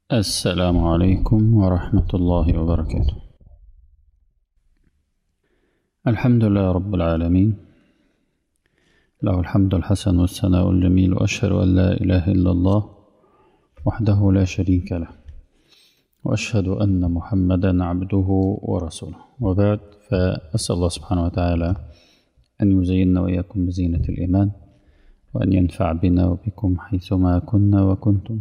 السلام عليكم ورحمة الله وبركاته الحمد لله رب العالمين له الحمد الحسن والثناء الجميل وأشهد أن لا إله إلا الله وحده لا شريك له وأشهد أن محمدا عبده ورسوله وبعد فأسأل الله سبحانه وتعالى أن يزيننا وإياكم بزينة الإيمان وأن ينفع بنا وبكم حيثما كنا وكنتم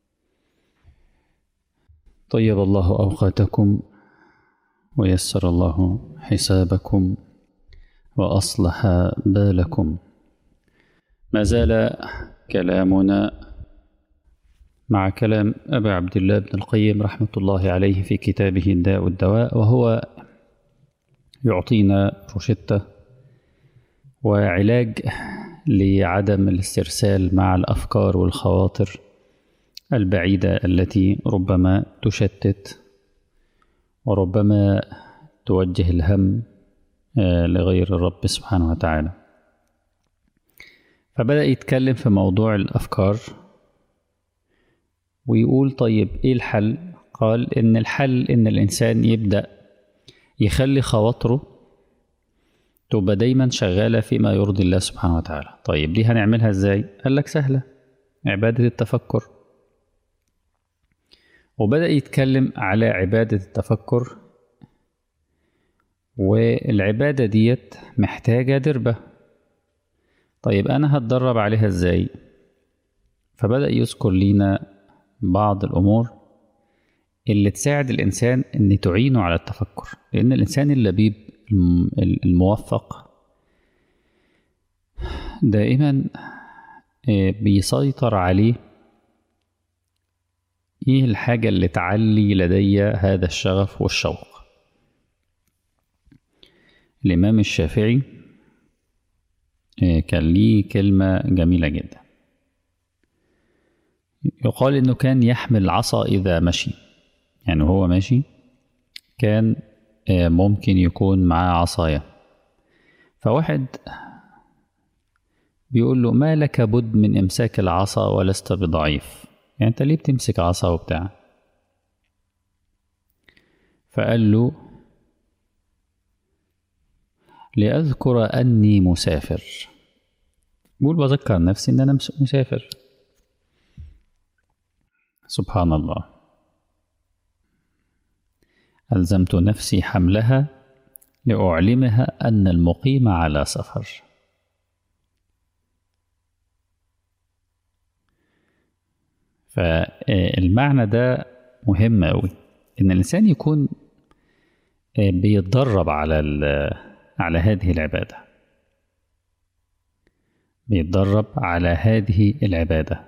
طيب الله أوقاتكم ويسر الله حسابكم وأصلح بالكم ما زال كلامنا مع كلام أبي عبد الله بن القيم رحمة الله عليه في كتابه الداء والدواء وهو يعطينا روشتة وعلاج لعدم الاسترسال مع الأفكار والخواطر البعيدة التي ربما تشتت وربما توجه الهم لغير الرب سبحانه وتعالى فبدأ يتكلم في موضوع الأفكار ويقول طيب إيه الحل؟ قال إن الحل إن الإنسان يبدأ يخلي خواطره تبقى دايما شغالة فيما يرضي الله سبحانه وتعالى طيب دي هنعملها إزاي؟ قال لك سهلة عبادة التفكر وبدأ يتكلم على عبادة التفكر والعبادة ديت محتاجة دربة طيب أنا هتدرب عليها إزاي فبدأ يذكر لينا بعض الأمور اللي تساعد الإنسان إن تعينه على التفكر لأن الإنسان اللبيب الموفق دائما بيسيطر عليه ايه الحاجة اللي تعلي لدي هذا الشغف والشوق الإمام الشافعي كان ليه كلمة جميلة جدا يقال إنه كان يحمل العصا إذا مشي يعني هو ماشي كان ممكن يكون معاه عصاية فواحد بيقول له ما لك بد من إمساك العصا ولست بضعيف يعني انت ليه بتمسك عصا وبتاع فقال له لأذكر أني مسافر بقول بذكر نفسي إن أنا مسافر سبحان الله ألزمت نفسي حملها لأعلمها أن المقيم على سفر فالمعنى ده مهم أوي إن الإنسان يكون بيتدرب على على هذه العبادة بيتدرب على هذه العبادة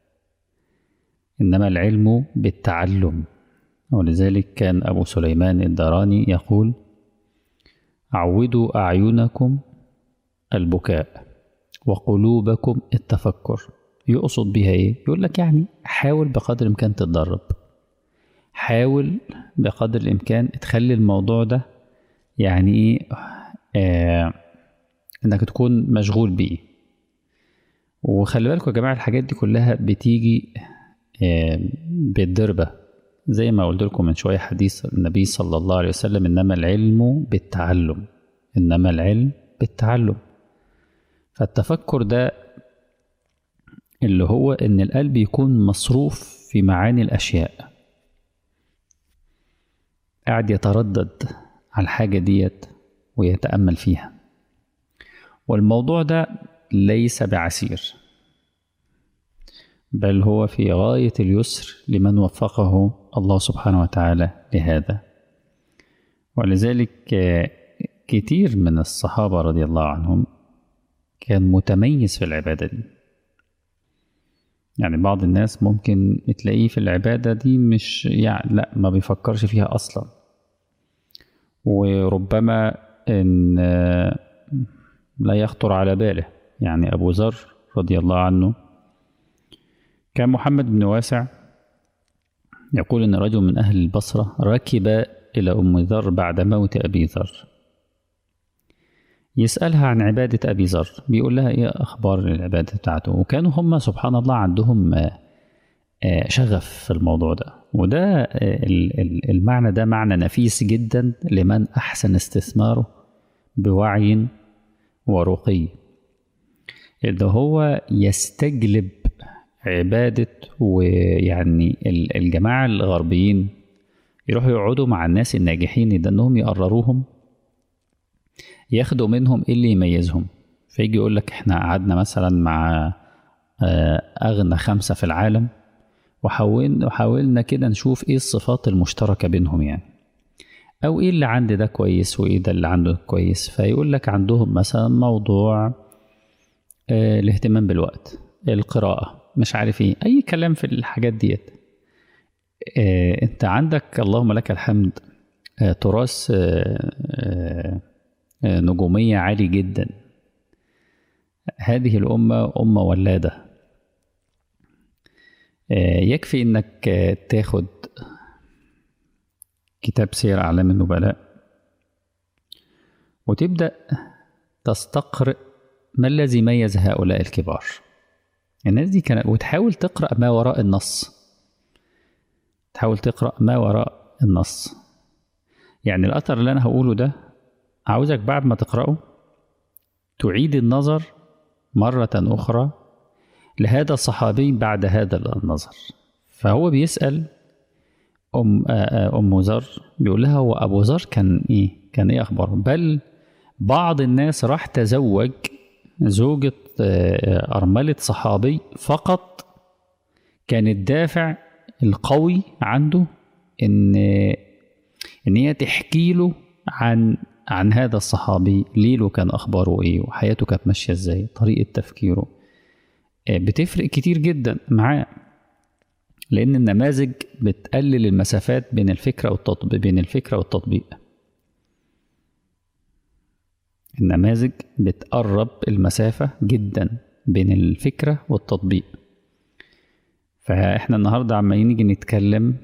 إنما العلم بالتعلم ولذلك كان أبو سليمان الدراني يقول عودوا أعينكم البكاء وقلوبكم التفكر يقصد بها ايه يقول لك يعني حاول بقدر الامكان تتدرب حاول بقدر الامكان تخلي الموضوع ده يعني ايه آه انك تكون مشغول بيه وخلي بالكم يا جماعه الحاجات دي كلها بتيجي آه بالدربه زي ما قلت لكم من شويه حديث النبي صلى الله عليه وسلم انما العلم بالتعلم انما العلم بالتعلم فالتفكر ده اللي هو إن القلب يكون مصروف في معاني الأشياء قاعد يتردد على الحاجة ديت ويتأمل فيها والموضوع ده ليس بعسير بل هو في غاية اليسر لمن وفقه الله سبحانه وتعالى لهذا ولذلك كتير من الصحابة رضي الله عنهم كان متميز في العبادة دي يعني بعض الناس ممكن تلاقيه في العبادة دي مش يعني لا ما بيفكرش فيها أصلا وربما إن لا يخطر على باله يعني أبو ذر رضي الله عنه كان محمد بن واسع يقول إن رجل من أهل البصرة ركب إلى أم ذر بعد موت أبي ذر يسألها عن عبادة أبي ذر بيقول لها إيه أخبار العبادة بتاعته وكانوا هم سبحان الله عندهم شغف في الموضوع ده وده المعنى ده معنى نفيس جدا لمن أحسن استثماره بوعي ورقي إن هو يستجلب عبادة ويعني الجماعة الغربيين يروحوا يقعدوا مع الناس الناجحين ده انهم يقرروهم ياخدوا منهم ايه اللي يميزهم فيجي يقول لك احنا قعدنا مثلا مع اغنى خمسة في العالم وحاولنا وحاولنا كده نشوف ايه الصفات المشتركة بينهم يعني او ايه اللي عندي ده كويس وايه ده اللي عنده كويس فيقول لك عندهم مثلا موضوع اه الاهتمام بالوقت القراءة مش عارف ايه اي كلام في الحاجات ديت اه انت عندك اللهم لك الحمد اه تراث نجومية عالي جدا هذه الأمة أمة ولادة يكفي إنك تاخد كتاب سير أعلام النبلاء وتبدأ تستقرئ ما الذي ميز هؤلاء الكبار الناس دي كانت وتحاول تقرأ ما وراء النص تحاول تقرأ ما وراء النص يعني الأثر اللي أنا هقوله ده عاوزك بعد ما تقرأه تعيد النظر مرة أخرى لهذا الصحابي بعد هذا النظر فهو بيسأل أم أم ذر بيقول لها هو أبو ذر كان إيه؟ كان إيه أخباره؟ بل بعض الناس راح تزوج زوجة أرملة صحابي فقط كان الدافع القوي عنده إن إن هي تحكي له عن عن هذا الصحابي ليله كان أخباره إيه وحياته كانت ماشية إزاي طريقة تفكيره بتفرق كتير جدا معاه لأن النماذج بتقلل المسافات بين الفكرة والتطبيق بين الفكرة والتطبيق النماذج بتقرب المسافة جدا بين الفكرة والتطبيق فاحنا النهاردة عمالين نيجي نتكلم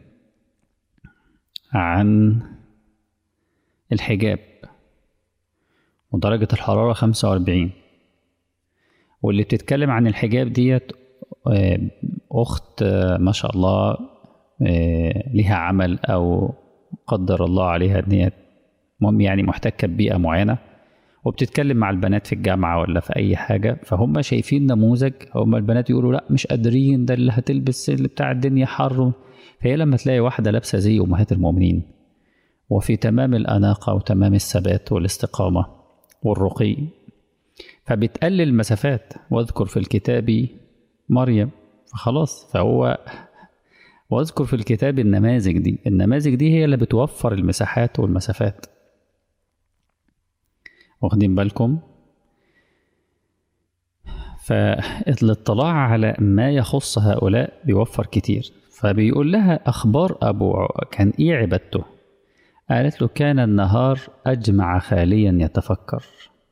عن الحجاب ودرجة الحرارة خمسة وأربعين واللي بتتكلم عن الحجاب ديت أخت ما شاء الله لها عمل أو قدر الله عليها إن هي المهم يعني محتكة ببيئة معينة وبتتكلم مع البنات في الجامعة ولا في أي حاجة فهم شايفين نموذج هم البنات يقولوا لا مش قادرين ده اللي هتلبس اللي بتاع الدنيا حر فهي لما تلاقي واحدة لابسة زي أمهات المؤمنين وفي تمام الأناقة وتمام الثبات والاستقامة والرقي فبتقلل المسافات واذكر في الكتاب مريم فخلاص فهو واذكر في الكتاب النماذج دي النماذج دي هي اللي بتوفر المساحات والمسافات واخدين بالكم فالاطلاع على ما يخص هؤلاء بيوفر كتير فبيقول لها أخبار أبو كان إيه عبادته قالت له كان النهار أجمع خاليا يتفكر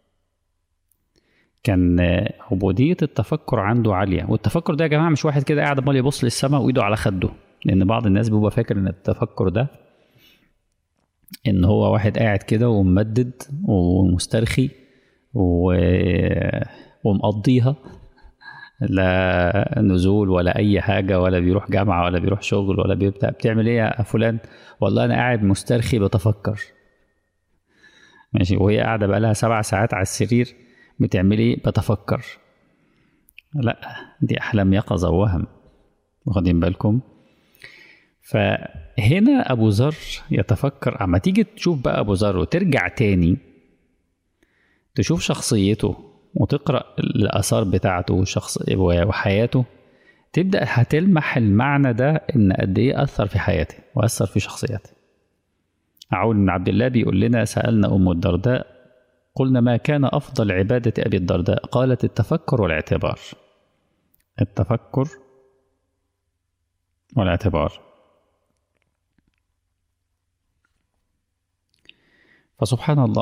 كان عبودية التفكر عنده عالية والتفكر ده يا جماعة مش واحد كده قاعد عمال يبص للسماء وإيده على خده لأن بعض الناس بيبقى فاكر إن التفكر ده إن هو واحد قاعد كده وممدد ومسترخي و... ومقضيها لا نزول ولا أي حاجة ولا بيروح جامعة ولا بيروح شغل ولا بيبتاع بتعمل إيه يا فلان والله أنا قاعد مسترخي بتفكر ماشي وهي قاعدة بقالها سبع ساعات على السرير بتعمل ايه بتفكر لا دي احلام يقظه ووهم واخدين بالكم فهنا ابو ذر يتفكر اما تيجي تشوف بقى ابو ذر وترجع تاني تشوف شخصيته وتقرا الاثار بتاعته وشخص وحياته تبدا هتلمح المعنى ده ان قد ايه اثر في حياته واثر في شخصيته عون بن عبد الله بيقول لنا سالنا ام الدرداء قلنا ما كان أفضل عبادة أبي الدرداء قالت التفكر والاعتبار التفكر والاعتبار فسبحان الله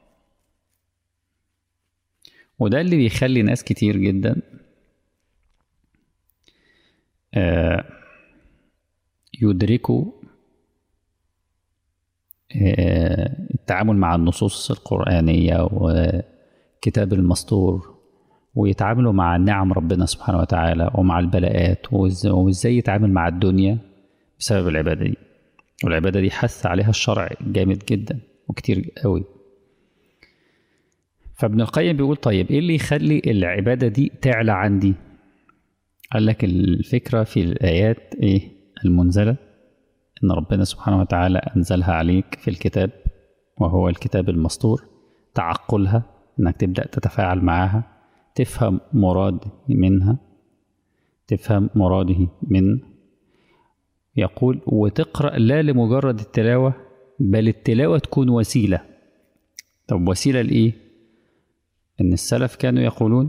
وده اللي بيخلي ناس كتير جدا يدركوا التعامل مع النصوص القرآنية وكتاب المسطور ويتعاملوا مع نعم ربنا سبحانه وتعالى ومع البلاءات وإز- وازاي يتعامل مع الدنيا بسبب العبادة دي والعبادة دي حث عليها الشرع جامد جدا وكتير قوي فابن القيم بيقول طيب ايه اللي يخلي العبادة دي تعلى عندي قال لك الفكرة في الآيات ايه المنزلة ان ربنا سبحانه وتعالى انزلها عليك في الكتاب وهو الكتاب المسطور تعقلها انك تبدأ تتفاعل معها تفهم مراد منها تفهم مراده من يقول وتقرأ لا لمجرد التلاوة بل التلاوة تكون وسيلة طب وسيلة لإيه؟ إن السلف كانوا يقولون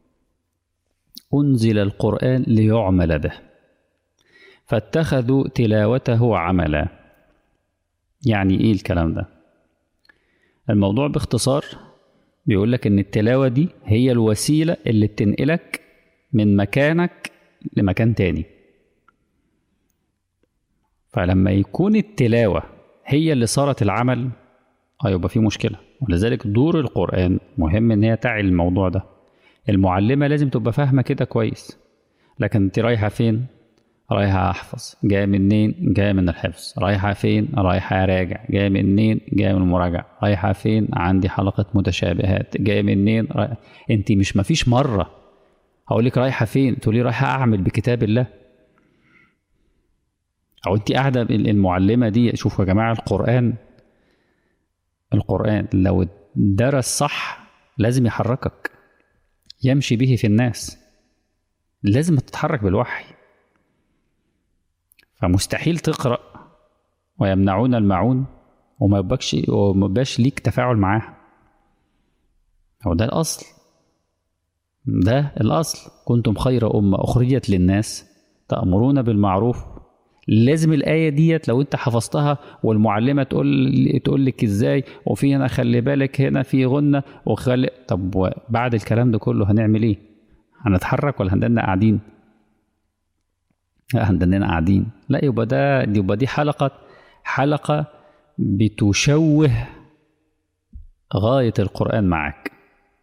أنزل القرآن ليعمل به فاتخذوا تلاوته عملا يعني إيه الكلام ده؟ الموضوع باختصار بيقول لك إن التلاوة دي هي الوسيلة اللي بتنقلك من مكانك لمكان تاني فلما يكون التلاوة هي اللي صارت العمل اه يبقى في مشكلة ولذلك دور القرآن مهم ان هي تعي الموضوع ده المعلمة لازم تبقى فاهمة كده كويس لكن انت رايحة فين رايحة احفظ جاية منين جاية من الحفظ رايحة فين رايحة اراجع جاية منين جاية من المراجعة رايحة فين عندي حلقة متشابهات جاية منين رايح... انت مش مفيش مرة هقول لك رايحة فين تقولي رايحة اعمل بكتاب الله او انت قاعده المعلمه دي شوفوا يا جماعه القران القران لو درس صح لازم يحركك يمشي به في الناس لازم تتحرك بالوحي فمستحيل تقرا ويمنعون المعون وما يبقاش وما يبقاش ليك تفاعل معاها هو ده الاصل ده الاصل كنتم خير امه اخرجت للناس تامرون بالمعروف لازم الآية ديت لو أنت حفظتها والمعلمة تقول تقول لك إزاي وفي هنا خلي بالك هنا في غنة وخلي طب بعد الكلام ده كله هنعمل إيه؟ هنتحرك ولا هندنا قاعدين؟ لا هندنا قاعدين لا يبقى ده يبقى دي حلقة حلقة بتشوه غاية القرآن معك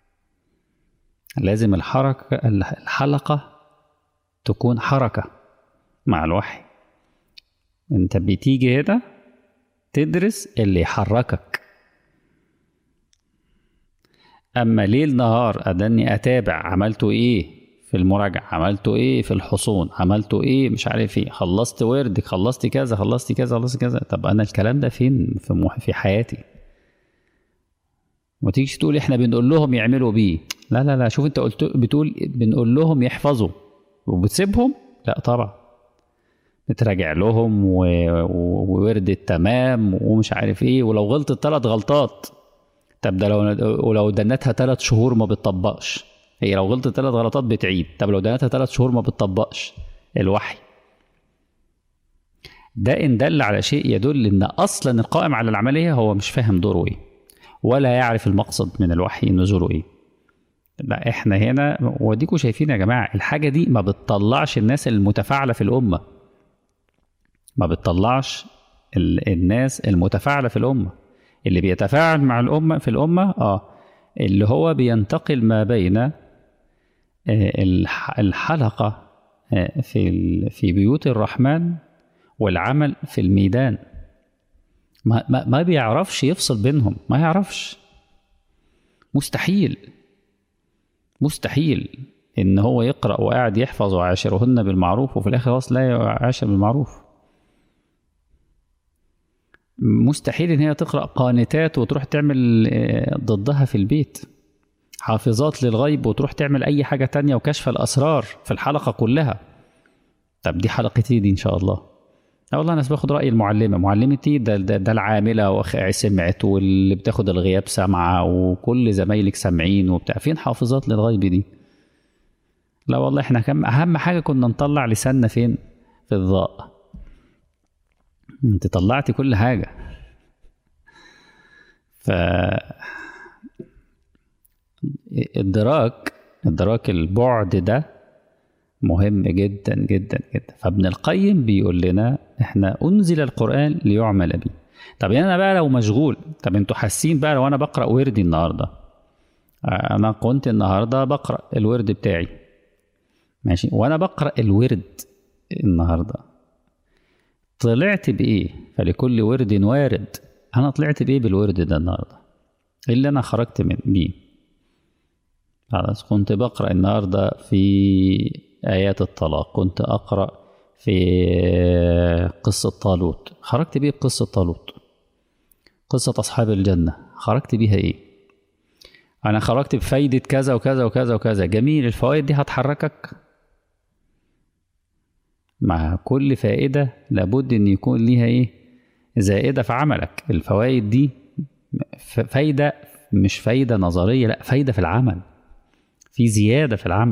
لازم الحركة الحلقة تكون حركة مع الوحي انت بتيجي هنا تدرس اللي يحركك اما ليل نهار اداني اتابع عملتوا ايه في المراجعة عملتوا ايه في الحصون عملتوا ايه مش عارف ايه خلصت وردك خلصت كذا خلصت كذا خلصت كذا طب انا الكلام ده فين في مح... في حياتي ما تيجيش تقول احنا بنقول لهم يعملوا بيه لا لا لا شوف انت قلت بتقول بنقول لهم يحفظوا وبتسيبهم لا طبعا بتراجع لهم و... وورد التمام ومش عارف ايه ولو غلطت ثلاث غلطات طب ده لو ولو دنتها ثلاث شهور ما بتطبقش هي لو غلطت ثلاث غلطات بتعيد طب لو دنتها ثلاث شهور ما بتطبقش الوحي ده ان دل على شيء يدل ان اصلا القائم على العمليه هو مش فاهم دوره ايه ولا يعرف المقصد من الوحي نزوله ايه لا احنا هنا وديكوا شايفين يا جماعه الحاجه دي ما بتطلعش الناس المتفاعله في الامه ما بتطلعش الناس المتفاعلة في الأمة اللي بيتفاعل مع الأمة في الأمة آه اللي هو بينتقل ما بين الحلقة في في بيوت الرحمن والعمل في الميدان ما, ما, ما بيعرفش يفصل بينهم ما يعرفش مستحيل مستحيل ان هو يقرا وقاعد يحفظ وعاشرهن بالمعروف وفي الاخر خلاص لا يعاشر بالمعروف مستحيل ان هي تقرا قانتات وتروح تعمل ضدها في البيت حافظات للغيب وتروح تعمل اي حاجه تانية وكشف الاسرار في الحلقه كلها طب دي حلقتي دي ان شاء الله لا والله انا باخد راي المعلمه معلمتي ده, ده, ده العامله سمعت واللي بتاخد الغياب سامعه وكل زمايلك سامعين وبتاع فين حافظات للغيب دي لا والله احنا كم اهم حاجه كنا نطلع لساننا فين في الضاء انت طلعتي كل حاجة ف الدراك ادراك البعد ده مهم جدا جدا جدا فابن القيم بيقول لنا احنا انزل القران ليعمل به طب انا بقى لو مشغول طب انتوا حاسين بقى لو انا بقرا وردي النهارده انا كنت النهارده بقرا الورد بتاعي ماشي وانا بقرا الورد النهارده طلعت بايه فلكل ورد وارد انا طلعت بايه بالورد ده النهارده إيه اللي انا خرجت من بيه خلاص كنت بقرا النهارده في ايات الطلاق كنت اقرا في قصه طالوت خرجت بيه بقصه طالوت قصه اصحاب الجنه خرجت بيها ايه انا خرجت بفايده كذا وكذا وكذا وكذا جميل الفوائد دي هتحركك مع كل فائده لابد ان يكون ليها ايه زائده في عملك الفوائد دي فايده مش فايده نظريه لا فايده في العمل في زياده في العمل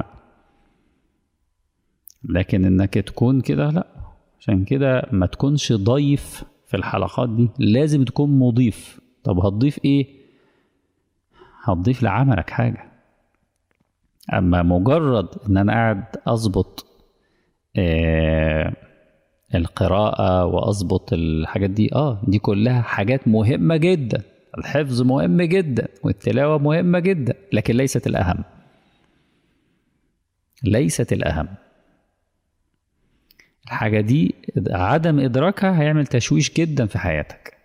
لكن انك تكون كده لا عشان كده ما تكونش ضيف في الحلقات دي لازم تكون مضيف طب هتضيف ايه هتضيف لعملك حاجه اما مجرد ان انا قاعد اظبط آه القراءة وأظبط الحاجات دي آه دي كلها حاجات مهمة جدا الحفظ مهم جدا والتلاوة مهمة جدا لكن ليست الأهم ليست الأهم الحاجة دي عدم إدراكها هيعمل تشويش جدا في حياتك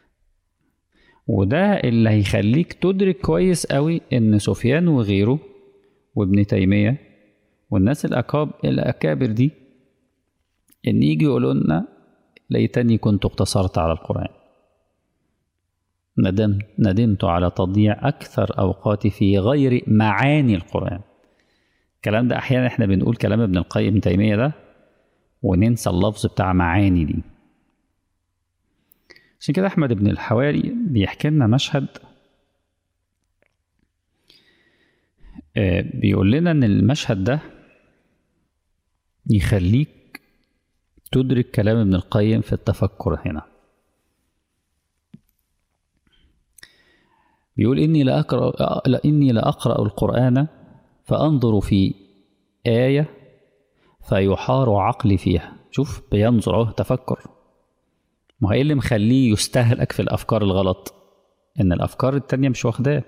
وده اللي هيخليك تدرك كويس قوي إن سفيان وغيره وابن تيمية والناس الأكاب الأكابر دي إن يجي يقولوا لنا ليتني كنت اقتصرت على القرآن ندمت ندمت على تضييع أكثر أوقاتي في غير معاني القرآن الكلام ده أحيانا إحنا بنقول كلام ابن القيم ابن تيمية ده وننسى اللفظ بتاع معاني دي عشان كده أحمد بن الحواري بيحكي لنا مشهد بيقول لنا إن المشهد ده يخليك تدرك كلام ابن القيم في التفكر هنا بيقول إني لأقرأ إني لأقرأ القرآن فأنظر في آية فيحار عقلي فيها شوف بينظر اهو تفكر ما هو ايه اللي مخليه يستهلك في الافكار الغلط ان الافكار التانية مش واخداه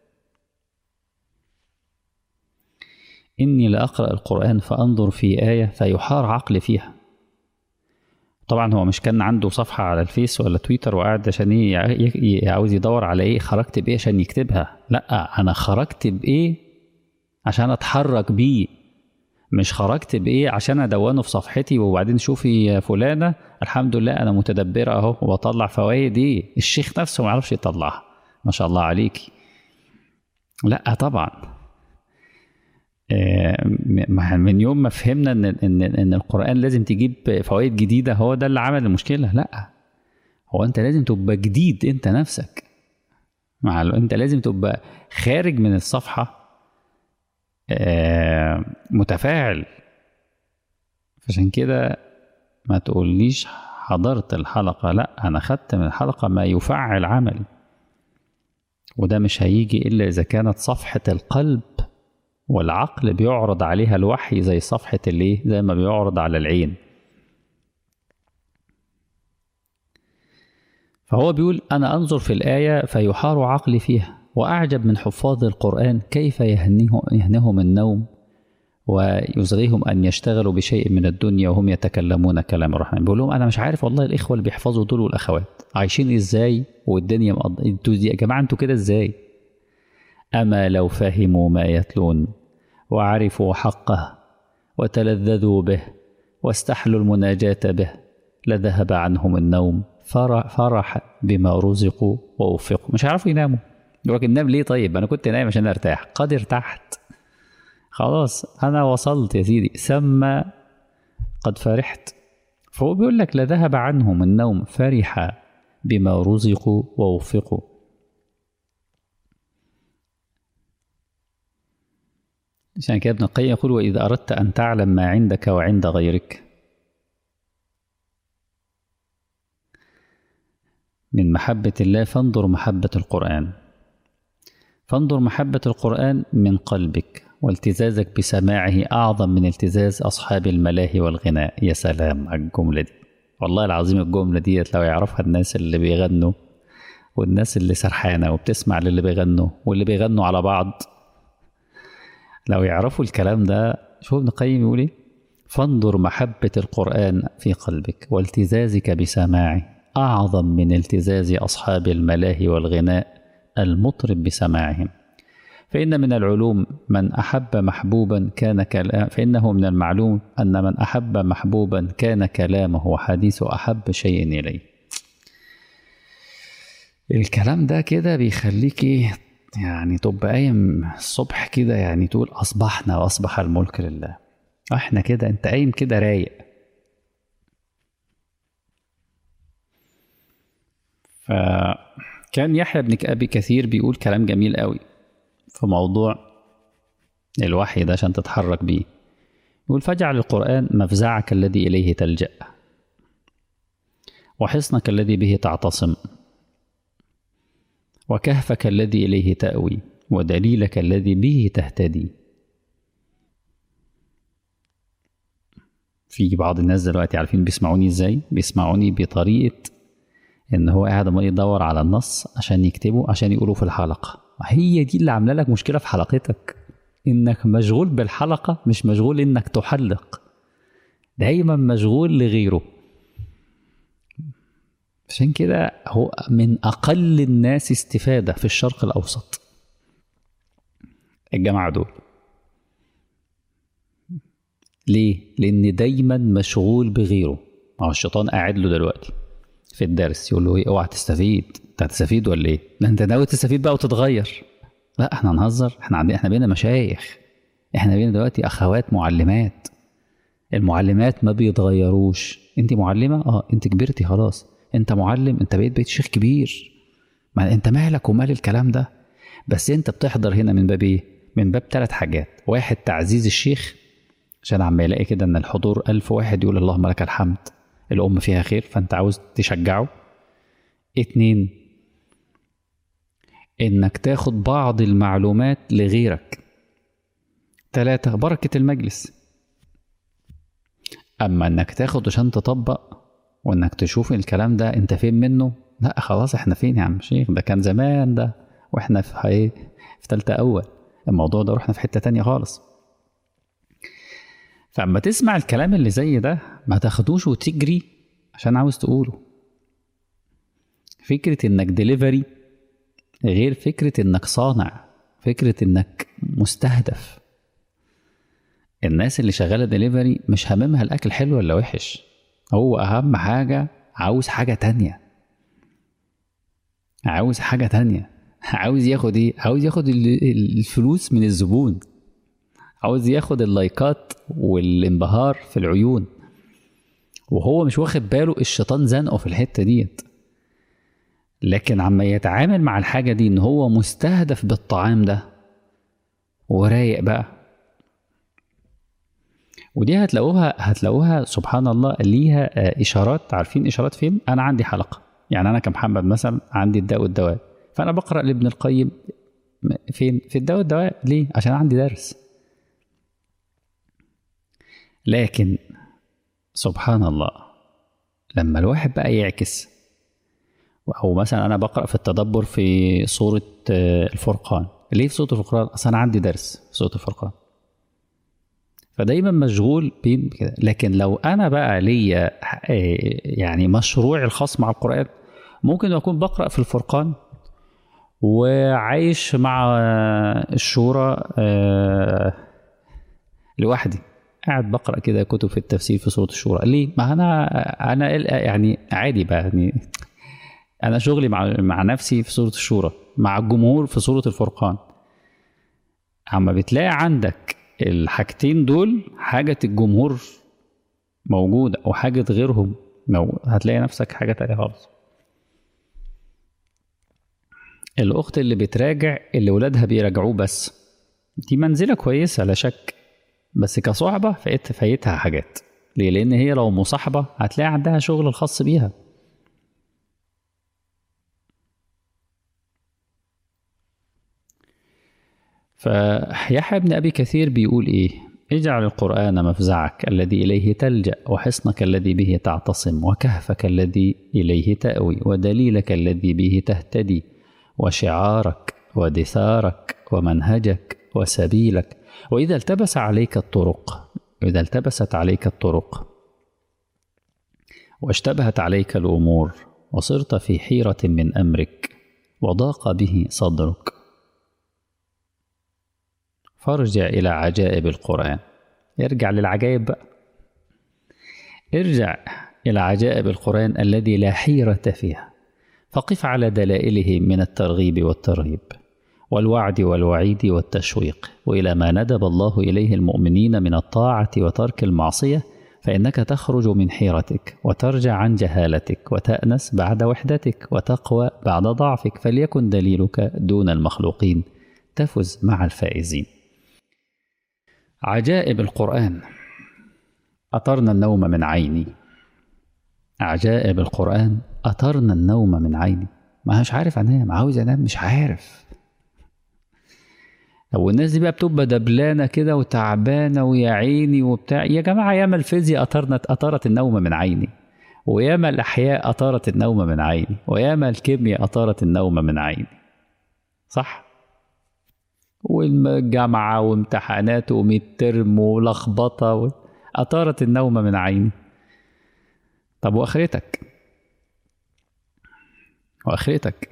اني لاقرا القران فانظر في ايه فيحار عقلي فيها طبعا هو مش كان عنده صفحة على الفيس ولا تويتر وقاعد عشان ايه عاوز يدور على ايه خرجت بايه عشان يكتبها لا انا خرجت بايه عشان اتحرك بيه مش خرجت بايه عشان ادونه في صفحتي وبعدين شوفي فلانه الحمد لله انا متدبره اهو وبطلع فوائد ايه الشيخ نفسه ما يعرفش يطلعها ما شاء الله عليكي لا طبعا من يوم ما فهمنا ان ان ان القران لازم تجيب فوائد جديده هو ده اللي عمل المشكله لا هو انت لازم تبقى جديد انت نفسك مع انت لازم تبقى خارج من الصفحه متفاعل عشان كده ما تقوليش حضرت الحلقة لا أنا خدت من الحلقة ما يفعل عملي وده مش هيجي إلا إذا كانت صفحة القلب والعقل بيعرض عليها الوحي زي صفحة اللي زي ما بيعرض على العين فهو بيقول أنا أنظر في الآية فيحار عقلي فيها وأعجب من حفاظ القرآن كيف يهنهم, يهنهم النوم ويزغيهم أن يشتغلوا بشيء من الدنيا وهم يتكلمون كلام الرحمن بيقول لهم أنا مش عارف والله الإخوة اللي بيحفظوا دول والأخوات عايشين إزاي والدنيا مقض... انتوا يا جماعة أنتوا كده إزاي أما لو فهموا ما يتلون وعرفوا حقه وتلذذوا به واستحلوا المناجاة به لذهب عنهم النوم فرح, فرح بما رزقوا ووفقوا مش عارفوا يناموا يقول لك نام ليه طيب انا كنت نايم عشان ارتاح قد ارتحت خلاص انا وصلت يا سيدي ثم قد فرحت فهو بيقول لك لذهب عنهم النوم فرح بما رزقوا ووفقوا عشان كده ابن القيم يقول وإذا أردت أن تعلم ما عندك وعند غيرك من محبة الله فانظر محبة القرآن فانظر محبة القرآن من قلبك والتزازك بسماعه أعظم من التزاز أصحاب الملاهي والغناء يا سلام على الجملة دي والله العظيم الجملة دي لو يعرفها الناس اللي بيغنوا والناس اللي سرحانة وبتسمع للي بيغنوا واللي بيغنوا على بعض لو يعرفوا الكلام ده شوف ابن القيم يقول ايه فانظر محبة القرآن في قلبك والتزازك بسماعه أعظم من التزاز أصحاب الملاهي والغناء المطرب بسماعهم فإن من العلوم من أحب محبوبا كان كلام فإنه من المعلوم أن من أحب محبوبا كان كلامه وحديثه أحب شيء إليه الكلام ده كده بيخليكي يعني تبقى قايم الصبح كده يعني تقول أصبحنا وأصبح الملك لله احنا كده انت قايم كده رايق فكان يحيى بن ابي كثير بيقول كلام جميل قوي في موضوع الوحي ده عشان تتحرك بيه يقول فاجعل القرآن مفزعك الذي إليه تلجأ وحصنك الذي به تعتصم وكهفك الذي إليه تأوي ودليلك الذي به تهتدي في بعض الناس دلوقتي عارفين بيسمعوني ازاي بيسمعوني بطريقة ان هو قاعد عمال يدور على النص عشان يكتبه عشان يقوله في الحلقة هي دي اللي عامله لك مشكلة في حلقتك انك مشغول بالحلقة مش مشغول انك تحلق دايما مشغول لغيره عشان كده هو من اقل الناس استفادة في الشرق الاوسط الجماعة دول ليه؟ لأن دايما مشغول بغيره ما هو الشيطان قاعد له دلوقتي في الدرس يقول له ايه اوعى تستفيد انت هتستفيد ولا ايه؟ لا انت ناوي تستفيد بقى وتتغير لا احنا هنهزر احنا عندنا احنا بقينا مشايخ احنا بقينا دلوقتي اخوات معلمات المعلمات ما بيتغيروش انت معلمه اه انت كبرتي خلاص انت معلم انت بقيت بقيت شيخ كبير ما انت مالك ومال الكلام ده بس انت بتحضر هنا من باب ايه من باب ثلاث حاجات واحد تعزيز الشيخ عشان عم يلاقي كده ان الحضور ألف واحد يقول اللهم لك الحمد الأم فيها خير فأنت عاوز تشجعه اتنين إنك تاخد بعض المعلومات لغيرك تلاتة بركة المجلس أما إنك تاخد عشان تطبق وإنك تشوف الكلام ده أنت فين منه لا خلاص إحنا فين يا عم شيخ ده كان زمان ده وإحنا في إيه في تالتة أول الموضوع ده رحنا في حتة تانية خالص فاما تسمع الكلام اللي زي ده ما تاخدوش وتجري عشان عاوز تقوله فكرة انك ديليفري غير فكرة انك صانع فكرة انك مستهدف الناس اللي شغالة ديليفري مش هاممها الاكل حلو ولا وحش هو اهم حاجة عاوز حاجة تانية عاوز حاجة تانية عاوز ياخد ايه عاوز ياخد الفلوس من الزبون عاوز ياخد اللايكات والانبهار في العيون وهو مش واخد باله الشيطان زنقه في الحته ديت لكن عما يتعامل مع الحاجة دي ان هو مستهدف بالطعام ده ورايق بقى ودي هتلاقوها هتلاقوها سبحان الله ليها اشارات عارفين اشارات فين انا عندي حلقه يعني انا كمحمد مثلا عندي الداء والدواء فانا بقرا لابن القيم فين في الدواء والدواء ليه عشان عندي درس لكن سبحان الله لما الواحد بقى يعكس او مثلا انا بقرا في التدبر في سوره الفرقان ليه في سوره الفرقان اصل انا عندي درس في سوره الفرقان فدايما مشغول بين كده لكن لو انا بقى ليا يعني مشروعي الخاص مع القران ممكن اكون بقرا في الفرقان وعايش مع الشورى لوحدي قاعد بقرا كده كتب في التفسير في سوره الشورى ليه ما انا انا يعني عادي بقى يعني انا شغلي مع مع نفسي في سوره الشورى مع الجمهور في سوره الفرقان اما بتلاقي عندك الحاجتين دول حاجه الجمهور موجوده وحاجه غيرهم موجود. هتلاقي نفسك حاجه تانية خالص الاخت اللي بتراجع اللي ولادها بيراجعوه بس دي منزله كويسه لا شك بس كصحبة فايت فايتها حاجات ليه؟ لأن هي لو مصاحبة هتلاقي عندها شغل الخاص بيها فيحيى بن أبي كثير بيقول إيه اجعل القرآن مفزعك الذي إليه تلجأ وحصنك الذي به تعتصم وكهفك الذي إليه تأوي ودليلك الذي به تهتدي وشعارك ودثارك ومنهجك وسبيلك وإذا التبس عليك الطرق إذا التبست عليك الطرق واشتبهت عليك الأمور وصرت في حيرة من أمرك وضاق به صدرك فارجع إلى عجائب القرآن ارجع للعجائب بقى ارجع إلى عجائب القرآن الذي لا حيرة فيها فقف على دلائله من الترغيب والترهيب والوعد والوعيد والتشويق والى ما ندب الله اليه المؤمنين من الطاعه وترك المعصيه فانك تخرج من حيرتك وترجع عن جهالتك وتانس بعد وحدتك وتقوى بعد ضعفك فليكن دليلك دون المخلوقين تفز مع الفائزين عجائب القران اطرنا النوم من عيني عجائب القران اطرنا النوم من عيني ما مش عارف انام عاوز انام مش عارف طب والناس دي بقى بتبقى دبلانه كده وتعبانه ويا عيني وبتاع يا جماعه ياما الفيزياء اطرت اطرت النوم من عيني وياما الاحياء اطرت النوم من عيني وياما الكيمياء اطرت النوم من عيني صح والجامعه وامتحانات وميد ترم ولخبطه و... اطرت النوم من عيني طب واخرتك واخرتك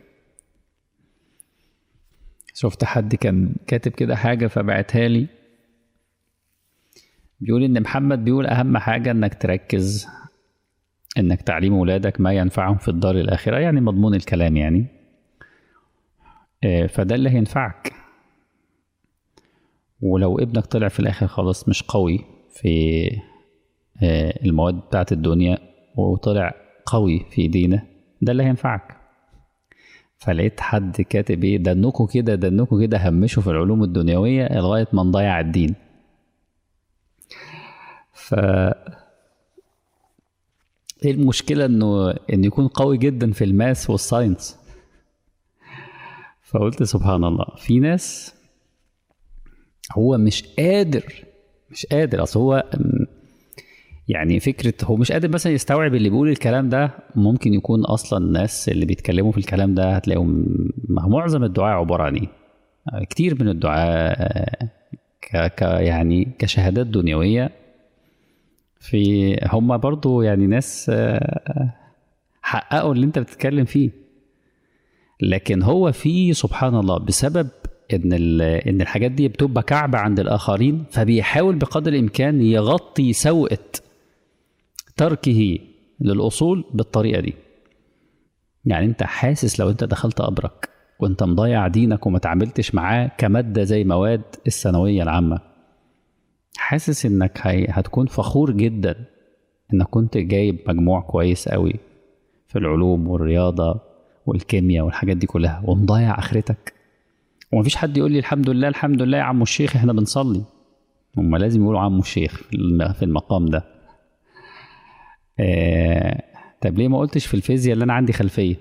شفت حد كان كاتب كده حاجة فبعتها لي بيقول إن محمد بيقول أهم حاجة إنك تركز إنك تعليم ولادك ما ينفعهم في الدار الآخرة يعني مضمون الكلام يعني فده اللي هينفعك ولو ابنك طلع في الآخر خلاص مش قوي في المواد بتاعت الدنيا وطلع قوي في دينه ده اللي هينفعك فلقيت حد كاتب ايه دنكوا كده دنكوا كده همشوا في العلوم الدنيوية لغاية ما نضيع الدين ف ايه المشكلة انه انه يكون قوي جدا في الماس والساينس فقلت سبحان الله في ناس هو مش قادر مش قادر اصل هو يعني فكرة هو مش قادر مثلا يستوعب اللي بيقول الكلام ده ممكن يكون أصلا الناس اللي بيتكلموا في الكلام ده هتلاقيهم معظم الدعاء عبارة عن إيه؟ كتير من الدعاء ك, ك يعني كشهادات دنيوية في هم برضو يعني ناس حققوا اللي انت بتتكلم فيه لكن هو في سبحان الله بسبب ان ان الحاجات دي بتبقى كعبه عند الاخرين فبيحاول بقدر الامكان يغطي سوءه تركه للأصول بالطريقة دي يعني أنت حاسس لو أنت دخلت قبرك وأنت مضيع دينك وما تعاملتش معاه كمادة زي مواد الثانوية العامة حاسس إنك هي هتكون فخور جدا إنك كنت جايب مجموع كويس قوي في العلوم والرياضة والكيمياء والحاجات دي كلها ومضيع آخرتك ومفيش حد يقول لي الحمد لله الحمد لله يا عم الشيخ احنا بنصلي هم لازم يقولوا عم الشيخ في المقام ده آه، طب ليه ما قلتش في الفيزياء اللي انا عندي خلفيه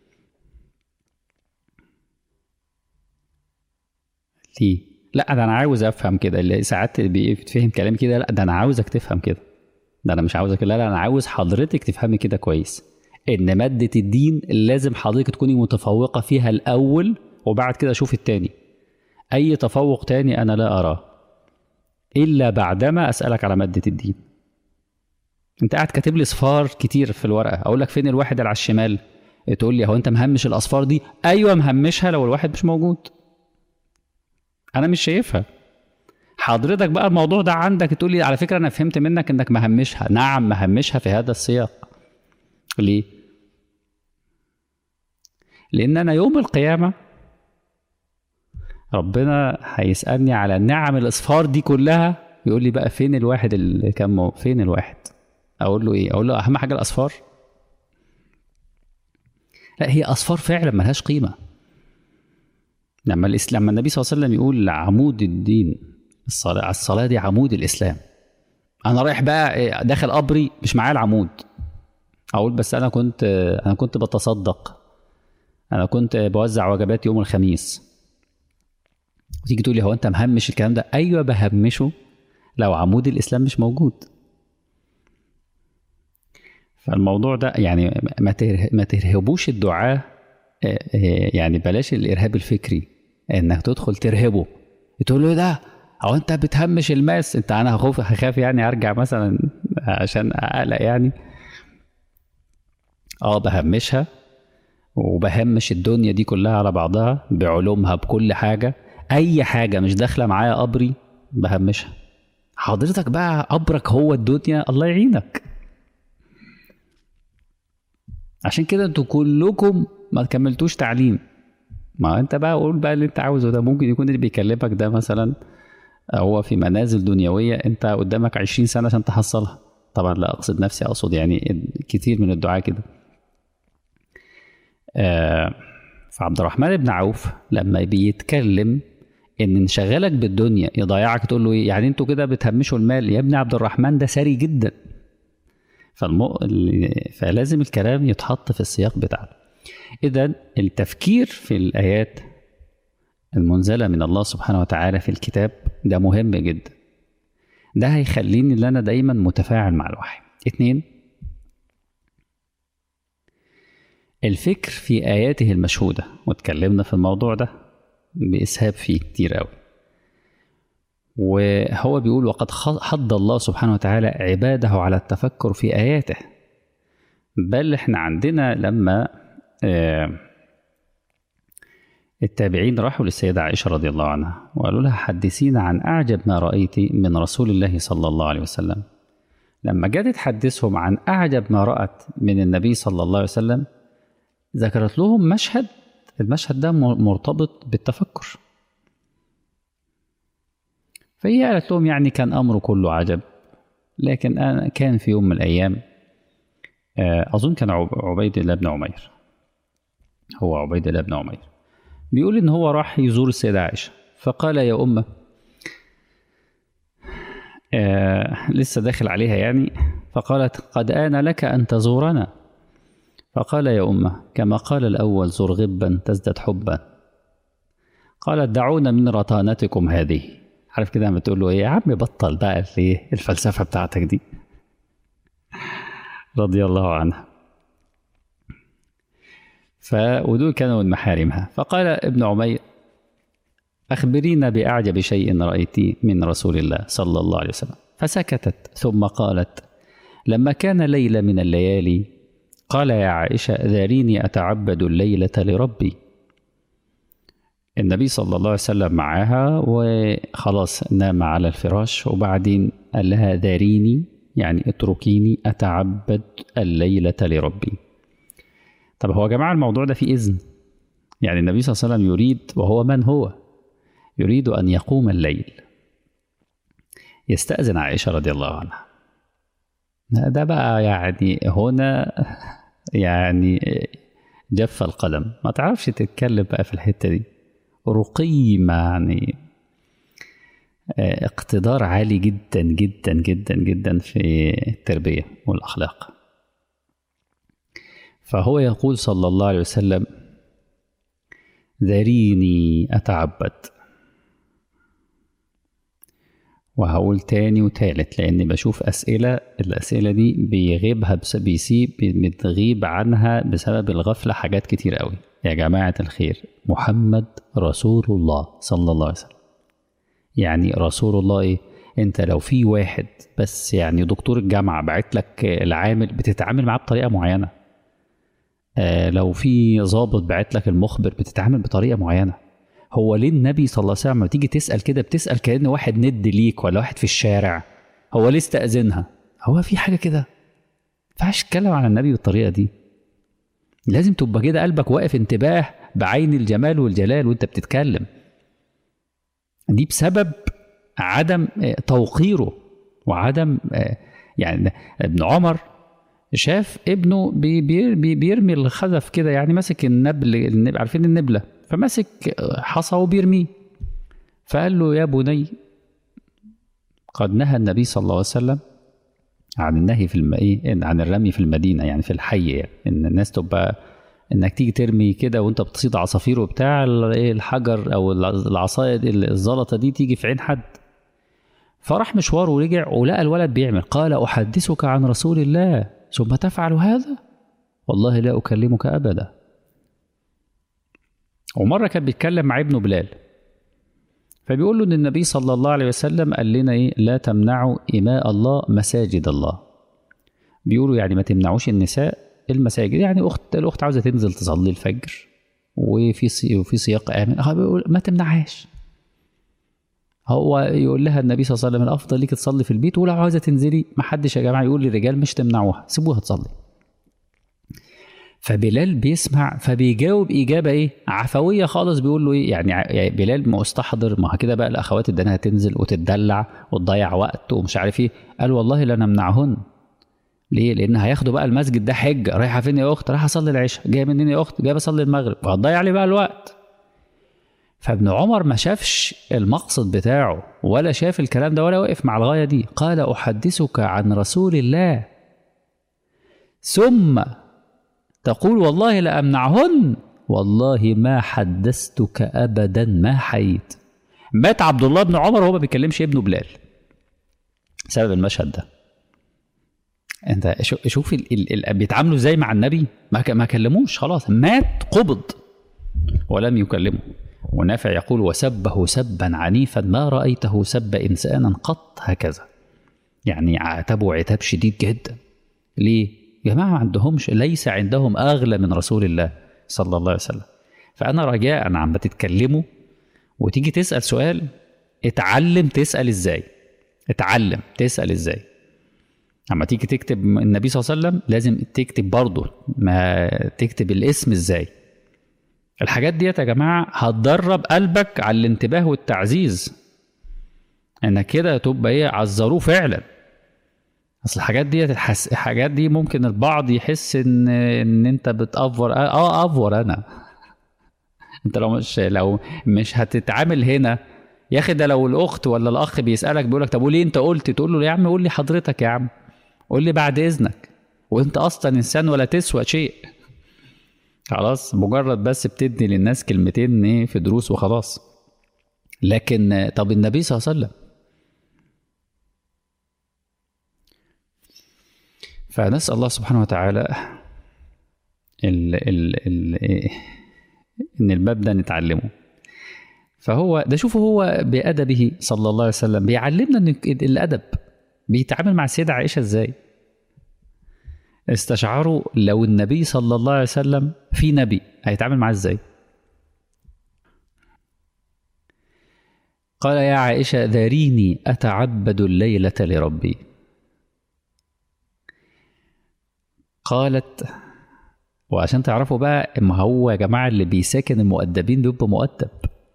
ليه لا ده انا عاوز افهم كده اللي ساعات بيتفهم كلام كده لا ده انا عاوزك تفهم كده ده انا مش عاوزك لا لا انا عاوز حضرتك تفهمي كده كويس ان ماده الدين لازم حضرتك تكوني متفوقه فيها الاول وبعد كده شوف التاني اي تفوق تاني انا لا اراه الا بعدما اسالك على ماده الدين انت قاعد كاتب لي صفار كتير في الورقه اقول لك فين الواحد اللي على الشمال تقول لي هو انت مهمش الاصفار دي ايوه مهمشها لو الواحد مش موجود انا مش شايفها حضرتك بقى الموضوع ده عندك تقول لي على فكره انا فهمت منك انك مهمشها نعم مهمشها في هذا السياق ليه لان انا يوم القيامه ربنا هيسالني على نعم الاصفار دي كلها يقول لي بقى فين الواحد اللي كان مو... فين الواحد اقول له ايه اقول له اهم حاجه الاصفار لا هي اصفار فعلا ملهاش قيمه لما الاسلام لما النبي صلى الله عليه وسلم يقول عمود الدين الصلاه الصلاه دي عمود الاسلام انا رايح بقى داخل قبري مش معايا العمود اقول بس انا كنت انا كنت بتصدق انا كنت بوزع وجبات يوم الخميس وتيجي تقول لي هو انت مهمش الكلام ده ايوه بهمشه لو عمود الاسلام مش موجود فالموضوع ده يعني ما تره- ما ترهبوش الدعاة آه، آه، يعني بلاش الارهاب الفكري انك تدخل ترهبه تقول له إيه ده هو انت بتهمش الماس انت انا هخاف هخاف يعني ارجع مثلا عشان اقلق يعني اه بهمشها وبهمش الدنيا دي كلها على بعضها بعلومها بكل حاجة أي حاجة مش داخلة معايا قبري بهمشها حضرتك بقى قبرك هو الدنيا الله يعينك عشان كده انتوا كلكم ما كملتوش تعليم ما انت بقى قول بقى اللي انت عاوزه ده ممكن يكون اللي بيكلمك ده مثلا هو في منازل دنيوية انت قدامك 20 سنة عشان تحصلها طبعا لا اقصد نفسي اقصد يعني كتير من الدعاة كده آه، فعبد الرحمن بن عوف لما بيتكلم ان انشغالك بالدنيا يضيعك تقول له ايه يعني انتوا كده بتهمشوا المال يا ابني عبد الرحمن ده ثري جدا فالمو... ال- فلازم الكلام يتحط في السياق بتاعه اذا التفكير في الايات المنزله من الله سبحانه وتعالى في الكتاب ده مهم جدا ده هيخليني ان انا دايما متفاعل مع الوحي اتنين الفكر في آياته المشهودة واتكلمنا في الموضوع ده بإسهاب فيه كتير قوي وهو بيقول وقد خ- حض الله سبحانه وتعالى عباده على التفكر في آياته بل احنا عندنا لما آه، التابعين راحوا للسيدة عائشة رضي الله عنها وقالوا لها حدثينا عن أعجب ما رأيت من رسول الله صلى الله عليه وسلم لما جت تحدثهم عن أعجب ما رأت من النبي صلى الله عليه وسلم ذكرت لهم مشهد المشهد ده م- مرتبط بالتفكر فهي قالت لهم يعني كان أمره كله عجب لكن أنا كان في يوم من الأيام آه، أظن كان عب- عبيد الله بن عمير هو عبيد الله بن عمير بيقول إن هو راح يزور السيدة عائشة فقال يا أمة آه لسه داخل عليها يعني فقالت قد آن لك أن تزورنا فقال يا أمة كما قال الأول زر غبا تزداد حبا قالت دعونا من رطانتكم هذه عارف كده لما تقول له ايه يا عم بطل بقى الايه الفلسفه بتاعتك دي رضي الله عنها ف ودول كانوا من محارمها فقال ابن عمير أخبرينا بأعجب شيء رأيتيه من رسول الله صلى الله عليه وسلم فسكتت ثم قالت لما كان ليلة من الليالي قال يا عائشة ذاريني أتعبد الليلة لربي النبي صلى الله عليه وسلم معاها وخلاص نام على الفراش وبعدين قال لها ذاريني يعني اتركيني أتعبد الليلة لربي طب هو يا جماعة الموضوع ده فيه إذن يعني النبي صلى الله عليه وسلم يريد وهو من هو يريد أن يقوم الليل يستأذن عائشة رضي الله عنها ده بقى يعني هنا يعني جف القلم ما تعرفش تتكلم بقى في الحتة دي رقي يعني اقتدار عالي جدا جدا جدا جدا في التربية والأخلاق فهو يقول صلى الله عليه وسلم ذريني أتعبد وهقول تاني وتالت لأني بشوف أسئلة الأسئلة دي بيغيبها بس بيسيب بتغيب عنها بسبب الغفلة حاجات كتير قوي يا جماعة الخير محمد رسول الله صلى الله عليه وسلم يعني رسول الله إيه انت لو في واحد بس يعني دكتور الجامعة بعت لك العامل بتتعامل معاه بطريقة معينة آه لو في ضابط بعت لك المخبر بتتعامل بطريقة معينة هو ليه النبي صلى الله عليه وسلم لما تيجي تسأل كده بتسأل كأن واحد ند ليك ولا واحد في الشارع هو ليه استأذنها هو في حاجة كده ينفعش تتكلم عن النبي بالطريقة دي لازم تبقى كده قلبك واقف انتباه بعين الجمال والجلال وانت بتتكلم دي بسبب عدم توقيره وعدم يعني ابن عمر شاف ابنه بي بي بيرمي الخزف كده يعني ماسك النبل, النبل عارفين النبله فماسك حصى وبيرميه فقال له يا بني قد نهى النبي صلى الله عليه وسلم عن النهي في الماء عن الرمي في المدينه يعني في الحي يعني ان الناس تبقى انك تيجي ترمي كده وانت بتصيد عصافير وبتاع الحجر او العصايه الزلطه دي تيجي في عين حد فراح مشواره ورجع ولقى الولد بيعمل قال احدثك عن رسول الله ثم تفعل هذا والله لا اكلمك ابدا ومره كان بيتكلم مع ابنه بلال فبيقول له ان النبي صلى الله عليه وسلم قال لنا ايه لا تمنعوا اماء الله مساجد الله بيقولوا يعني ما تمنعوش النساء المساجد يعني اخت الاخت عاوزه تنزل تصلي الفجر وفي سي وفي سياق امن هو بيقول ما تمنعهاش هو يقول لها النبي صلى الله عليه وسلم الافضل ليك تصلي في البيت ولو عاوزه تنزلي ما حدش يا جماعه يقول للرجال مش تمنعوها سيبوها تصلي فبلال بيسمع فبيجاوب اجابه ايه عفويه خالص بيقول له ايه يعني ع- يعني بلال مستحضر ما هو كده بقى الاخوات ادانها تنزل وتتدلع وتضيع وقت ومش عارف ايه قال والله لا نمنعهن ليه؟ لان هياخدوا بقى المسجد ده حجه رايحه فين يا اخت؟ رايحه اصلي العشاء جايه منين يا اخت؟ جايه بصلي المغرب وهتضيع عليه بقى الوقت فابن عمر ما شافش المقصد بتاعه ولا شاف الكلام ده ولا وقف مع الغايه دي قال احدثك عن رسول الله ثم تقول والله لامنعهن والله ما حدثتك ابدا ما حييت مات عبد الله بن عمر وهو ما بيكلمش ابنه بلال سبب المشهد ده انت شو- شوف ال ال ال بيتعاملوا ازاي مع النبي ما ك- ما كلموش خلاص مات قبض ولم يكلمه ونافع يقول وسبه سبا عنيفا ما رأيته سب إنسانا قط هكذا يعني عاتبه عتاب شديد جدا ليه؟ يا جماعة ما عندهمش ليس عندهم أغلى من رسول الله صلى الله عليه وسلم فأنا رجاء عم تتكلموا وتيجي تسأل سؤال اتعلم تسأل ازاي اتعلم تسأل ازاي اما تيجي تكتب النبي صلى الله عليه وسلم لازم تكتب برضه ما تكتب الاسم ازاي الحاجات ديت يا جماعه هتدرب قلبك على الانتباه والتعزيز انك كده تبقى ايه عذروه فعلا اصل الحاجات ديت الحس... الحاجات دي ممكن البعض يحس ان ان انت بتأفور اه اه افور انا انت لو مش لو مش هتتعامل هنا يا اخي ده لو الاخت ولا الاخ بيسالك بيقول لك طب وليه انت قلت تقول له يا عم قول لي حضرتك يا عم قول لي بعد اذنك وانت اصلا انسان ولا تسوى شيء خلاص مجرد بس بتدي للناس كلمتين ايه في دروس وخلاص لكن طب النبي صلى الله عليه وسلم فنسال الله سبحانه وتعالى ال ال ال إيه ان الباب ده نتعلمه فهو ده شوفوا هو بأدبه صلى الله عليه وسلم بيعلمنا ان الأدب بيتعامل مع السيدة عائشة ازاي استشعروا لو النبي صلى الله عليه وسلم في نبي هيتعامل معاه ازاي قال يا عائشة ذريني أتعبد الليلة لربي قالت وعشان تعرفوا بقى ما هو يا جماعة اللي بيساكن المؤدبين بيبقى مؤدب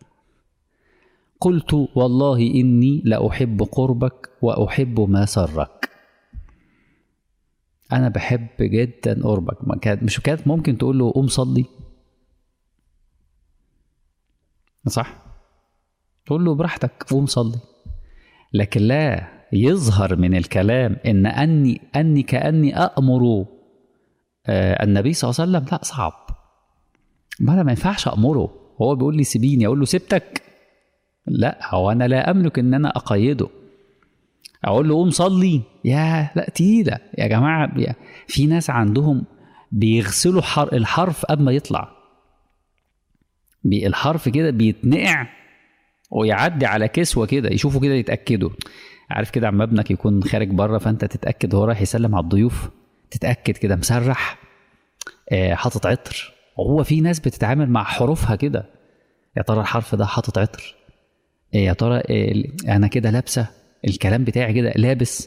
قلت والله إني لأحب قربك وأحب ما سرك أنا بحب جدا قربك ما كانت مش كانت ممكن تقول له قوم صلي صح تقول له براحتك قوم صلي لكن لا يظهر من الكلام ان اني اني كاني امر آه النبي صلى الله عليه وسلم لا صعب ما انا ما ينفعش امره هو بيقول لي سيبيني اقول له سبتك لا هو انا لا املك ان انا اقيده اقول له قوم صلي يا لا تقيله يا جماعه في ناس عندهم بيغسلوا حر الحرف قبل ما يطلع الحرف كده بيتنقع ويعدي على كسوه كده يشوفوا كده يتاكدوا عارف كده عم ابنك يكون خارج بره فانت تتاكد هو رايح يسلم على الضيوف تتاكد كده مسرح آه حاطط عطر وهو في ناس بتتعامل مع حروفها كده يا ترى الحرف ده حاطط عطر آه يا ترى آه انا كده لابسه الكلام بتاعي كده لابس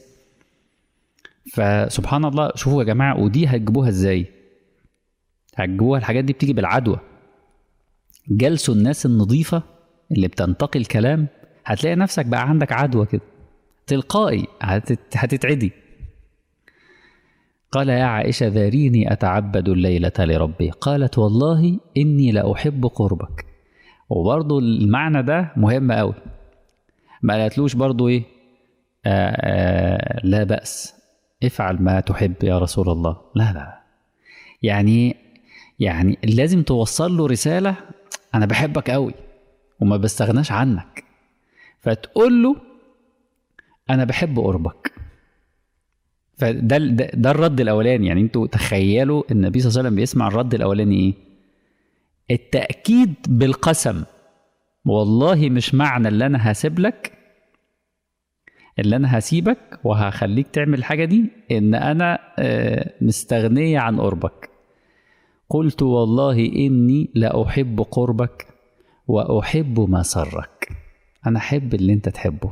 فسبحان الله شوفوا يا جماعه ودي هتجيبوها ازاي هتجيبوها الحاجات دي بتيجي بالعدوى جلسوا الناس النظيفه اللي بتنتقي الكلام هتلاقي نفسك بقى عندك عدوى كده تلقائي هتت... هتتعدي قال يا عائشة ذريني أتعبد الليلة لربي قالت والله إني لأحب قربك وبرضو المعنى ده مهم قوي ما قالتلوش برضو إيه آآ آآ لا بأس افعل ما تحب يا رسول الله لا لا يعني يعني لازم توصل له رسالة أنا بحبك قوي وما بستغناش عنك فتقول له انا بحب قربك فده ده, ده الرد الاولاني يعني انتوا تخيلوا النبي صلى الله عليه وسلم بيسمع الرد الاولاني ايه التاكيد بالقسم والله مش معنى اللي انا هسيب لك اللي انا هسيبك وهخليك تعمل الحاجه دي ان انا آه، مستغنيه عن قربك قلت والله اني لاحب قربك واحب ما سرك انا احب اللي انت تحبه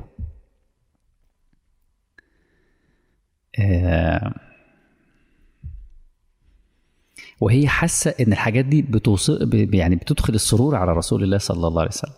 آه، وهي حاسه ان الحاجات دي بتوصل ب- يعني بتدخل السرور على رسول الله صلى الله عليه وسلم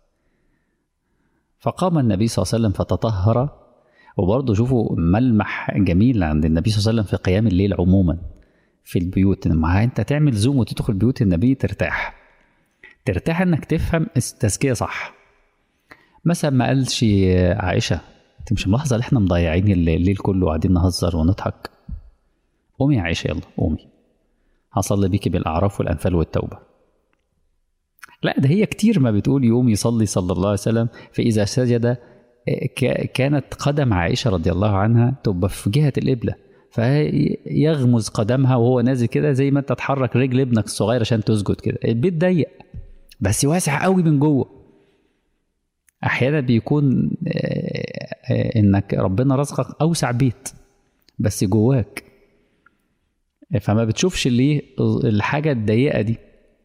فقام النبي صلى الله عليه وسلم فتطهر وبرضه شوفوا ملمح جميل عند النبي صلى الله عليه وسلم في قيام الليل عموما في البيوت مع انت تعمل زوم وتدخل بيوت النبي ترتاح ترتاح انك تفهم التزكيه صح مثلا ما قالش عائشه انت مش ملاحظه ان احنا مضيعين الليل كله قاعدين نهزر ونضحك قومي يا عائشه يلا قومي هصلي بيكي بالاعراف والانفال والتوبه لا ده هي كتير ما بتقول يقوم يصلي صلى الله عليه وسلم فاذا سجد ك- كانت قدم عائشه رضي الله عنها تبقى في جهه القبله فيغمز قدمها وهو نازل كده زي ما انت تحرك رجل ابنك الصغير عشان تسجد كده البيت ضيق بس واسع قوي من جوه احيانا بيكون آه، آه، انك ربنا رزقك اوسع بيت بس جواك فما بتشوفش ليه الحاجه الضيقه دي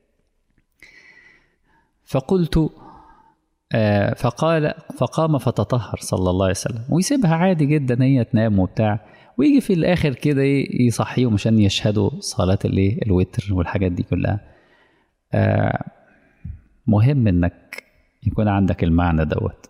فقلت آه، فقال فقام فتطهر صلى الله عليه وسلم ويسيبها عادي جدا هي تنام وبتاع ويجي في الاخر كده إيه يصحيهم عشان يشهدوا صلاه الايه الوتر والحاجات دي كلها آه، مهم انك يكون عندك المعنى دوت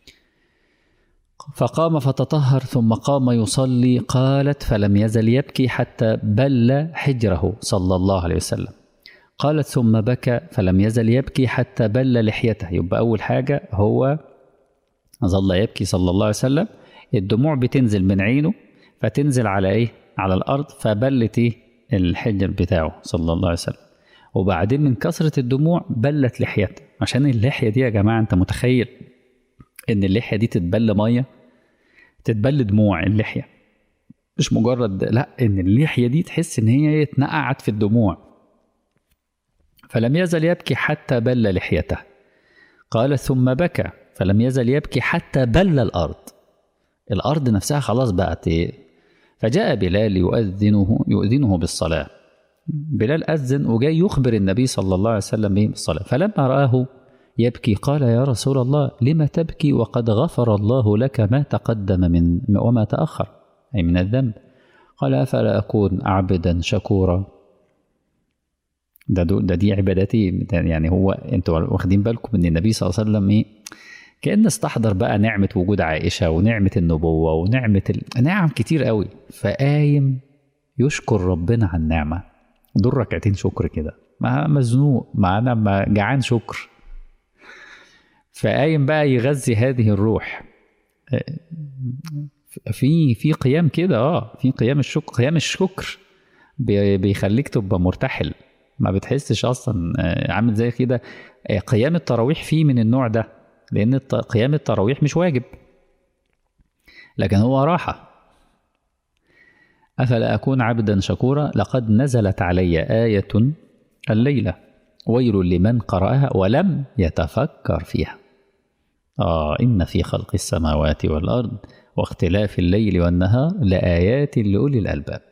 فقام فتطهر ثم قام يصلي قالت فلم يزل يبكي حتى بل حجره صلى الله عليه وسلم قالت ثم بكى فلم يزل يبكي حتى بل لحيته يبقى أول حاجة هو ظل يبكي صلى الله عليه وسلم الدموع بتنزل من عينه فتنزل على إيه على الأرض فبلت إيه الحجر بتاعه صلى الله عليه وسلم وبعدين من كثرة الدموع بلت لحيته عشان اللحية دي يا جماعة أنت متخيل إن اللحية دي تتبل مية تتبل دموع اللحية مش مجرد لا إن اللحية دي تحس إن هي اتنقعت في الدموع فلم يزل يبكي حتى بل لحيته قال ثم بكى فلم يزل يبكي حتى بل الأرض الأرض نفسها خلاص بقت إيه فجاء بلال يؤذنه يؤذنه بالصلاة بلال أذن وجاي يخبر النبي صلى الله عليه وسلم به بالصلاة فلما رآه يبكي قال يا رسول الله لم تبكي وقد غفر الله لك ما تقدم من وما تأخر أي من الذنب قال أفلا أكون عبدا شكورا ده دو ده دي عبادتي ده يعني هو انتوا واخدين بالكم ان النبي صلى الله عليه وسلم ايه كان استحضر بقى نعمه وجود عائشه ونعمه النبوه ونعمه ال... نعم كتير قوي فقايم يشكر ربنا على النعمه دول ركعتين شكر كده ما مزنوق ما انا ما جعان شكر فقايم بقى يغذي هذه الروح في في قيام كده اه في قيام الشكر قيام الشكر بي- بيخليك تبقى مرتحل ما بتحسش اصلا آه، عامل زي كده آه، قيام التراويح فيه من النوع ده لان الت- قيام التراويح مش واجب لكن هو راحه افلا اكون عبدا شكورا لقد نزلت علي ايه الليله ويل لمن قراها ولم يتفكر فيها اه ان في خلق السماوات والارض واختلاف الليل والنهار لايات لاولي الالباب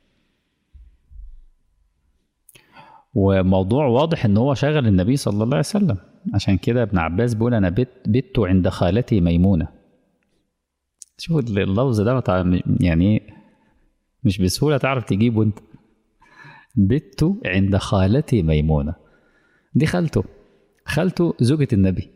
وموضوع واضح ان هو شغل النبي صلى الله عليه وسلم عشان كده ابن عباس بيقول انا بت بت عند خالتي ميمونه شوف اللفظ ده بتاع- يعني إيه؟ مش بسهوله تعرف تجيبه انت بت عند خالتي ميمونه دي خالته خالته زوجة النبي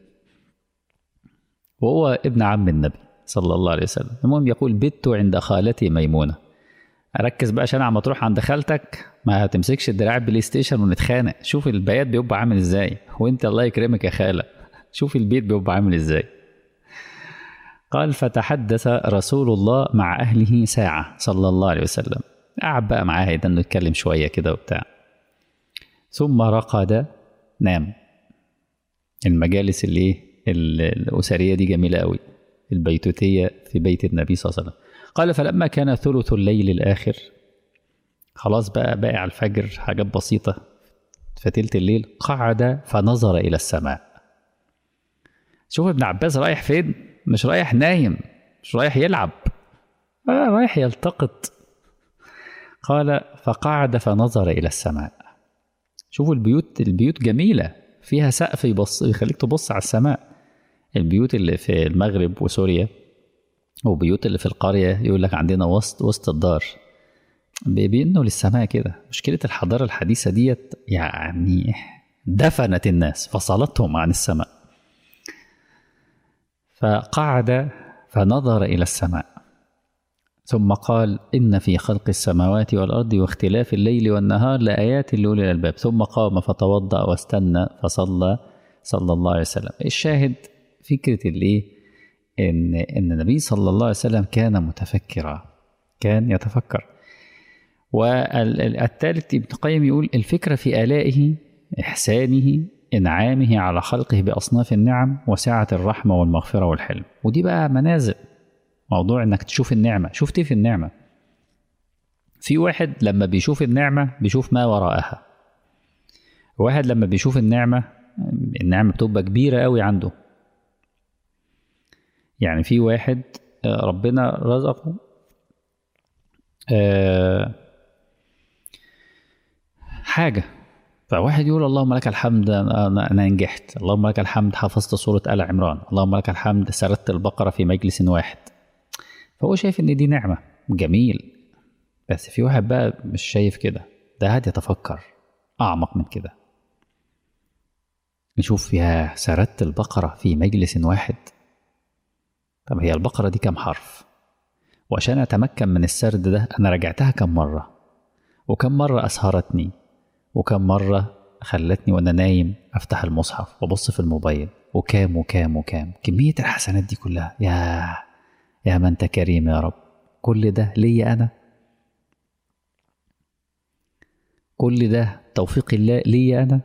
وهو ابن عم النبي صلى الله عليه وسلم المهم يقول بت عند خالتي ميمونه ركز بقى عشان عم تروح عند خالتك ما تمسكش دراع بلاي ستيشن ونتخانق شوف البيات بيبقى عامل ازاي وانت الله يكرمك يا خاله شوف البيت بيبقى عامل ازاي قال فتحدث رسول الله مع اهله ساعه صلى الله عليه وسلم قعد بقى معاها ده نتكلم شويه كده وبتاع ثم رقد نام المجالس اللي إيه؟ ال- الاسريه دي جميله قوي البيتوتية في بيت النبي صلى الله عليه وسلم قال فلما كان ثلث الليل الآخر خلاص بقى باقي على الفجر حاجات بسيطة فتلت الليل قعد فنظر إلى السماء شوف ابن عباس رايح فين مش رايح نايم مش رايح يلعب آه رايح يلتقط قال فقعد فنظر إلى السماء شوفوا البيوت البيوت جميلة فيها سقف يبص يخليك تبص على السماء البيوت اللي في المغرب وسوريا وبيوت اللي في القرية يقول لك عندنا وسط وسط الدار بينه للسماء كده مشكلة الحضارة الحديثة ديت يعني دفنت الناس فصلتهم عن السماء فقعد فنظر إلى السماء ثم قال إن في خلق السماوات والأرض واختلاف الليل والنهار لآيات لأولي الألباب ثم قام فتوضأ واستنى فصلى صلى الله عليه وسلم الشاهد فكرة الإيه إن إن النبي صلى الله عليه وسلم كان متفكرا كان يتفكر والثالث ابن القيم يقول الفكرة في آلائه إحسانه إنعامه على خلقه بأصناف النعم وسعة الرحمة والمغفرة والحلم ودي بقى منازل موضوع إنك تشوف النعمة شفت إيه في النعمة في واحد لما بيشوف النعمة بيشوف ما وراءها واحد لما بيشوف النعمة النعمة بتبقى كبيرة قوي عنده يعني في واحد ربنا رزقه حاجة فواحد يقول اللهم لك الحمد أنا, أنا نجحت اللهم لك الحمد حفظت سورة آل عمران اللهم لك الحمد سردت البقرة في مجلس واحد فهو شايف إن دي نعمة جميل بس في واحد بقى مش شايف كده ده قاعد يتفكر أعمق من كده نشوف فيها سردت البقرة في مجلس واحد طب هي البقرة دي كم حرف وعشان أتمكن من السرد ده أنا رجعتها كم مرة وكم مرة أسهرتني وكم مرة خلتني وأنا نايم أفتح المصحف وأبص في الموبايل وكام وكام وكام كمية الحسنات دي كلها يا يا ما أنت كريم يا رب كل ده ليا أنا كل ده توفيق الله ليا أنا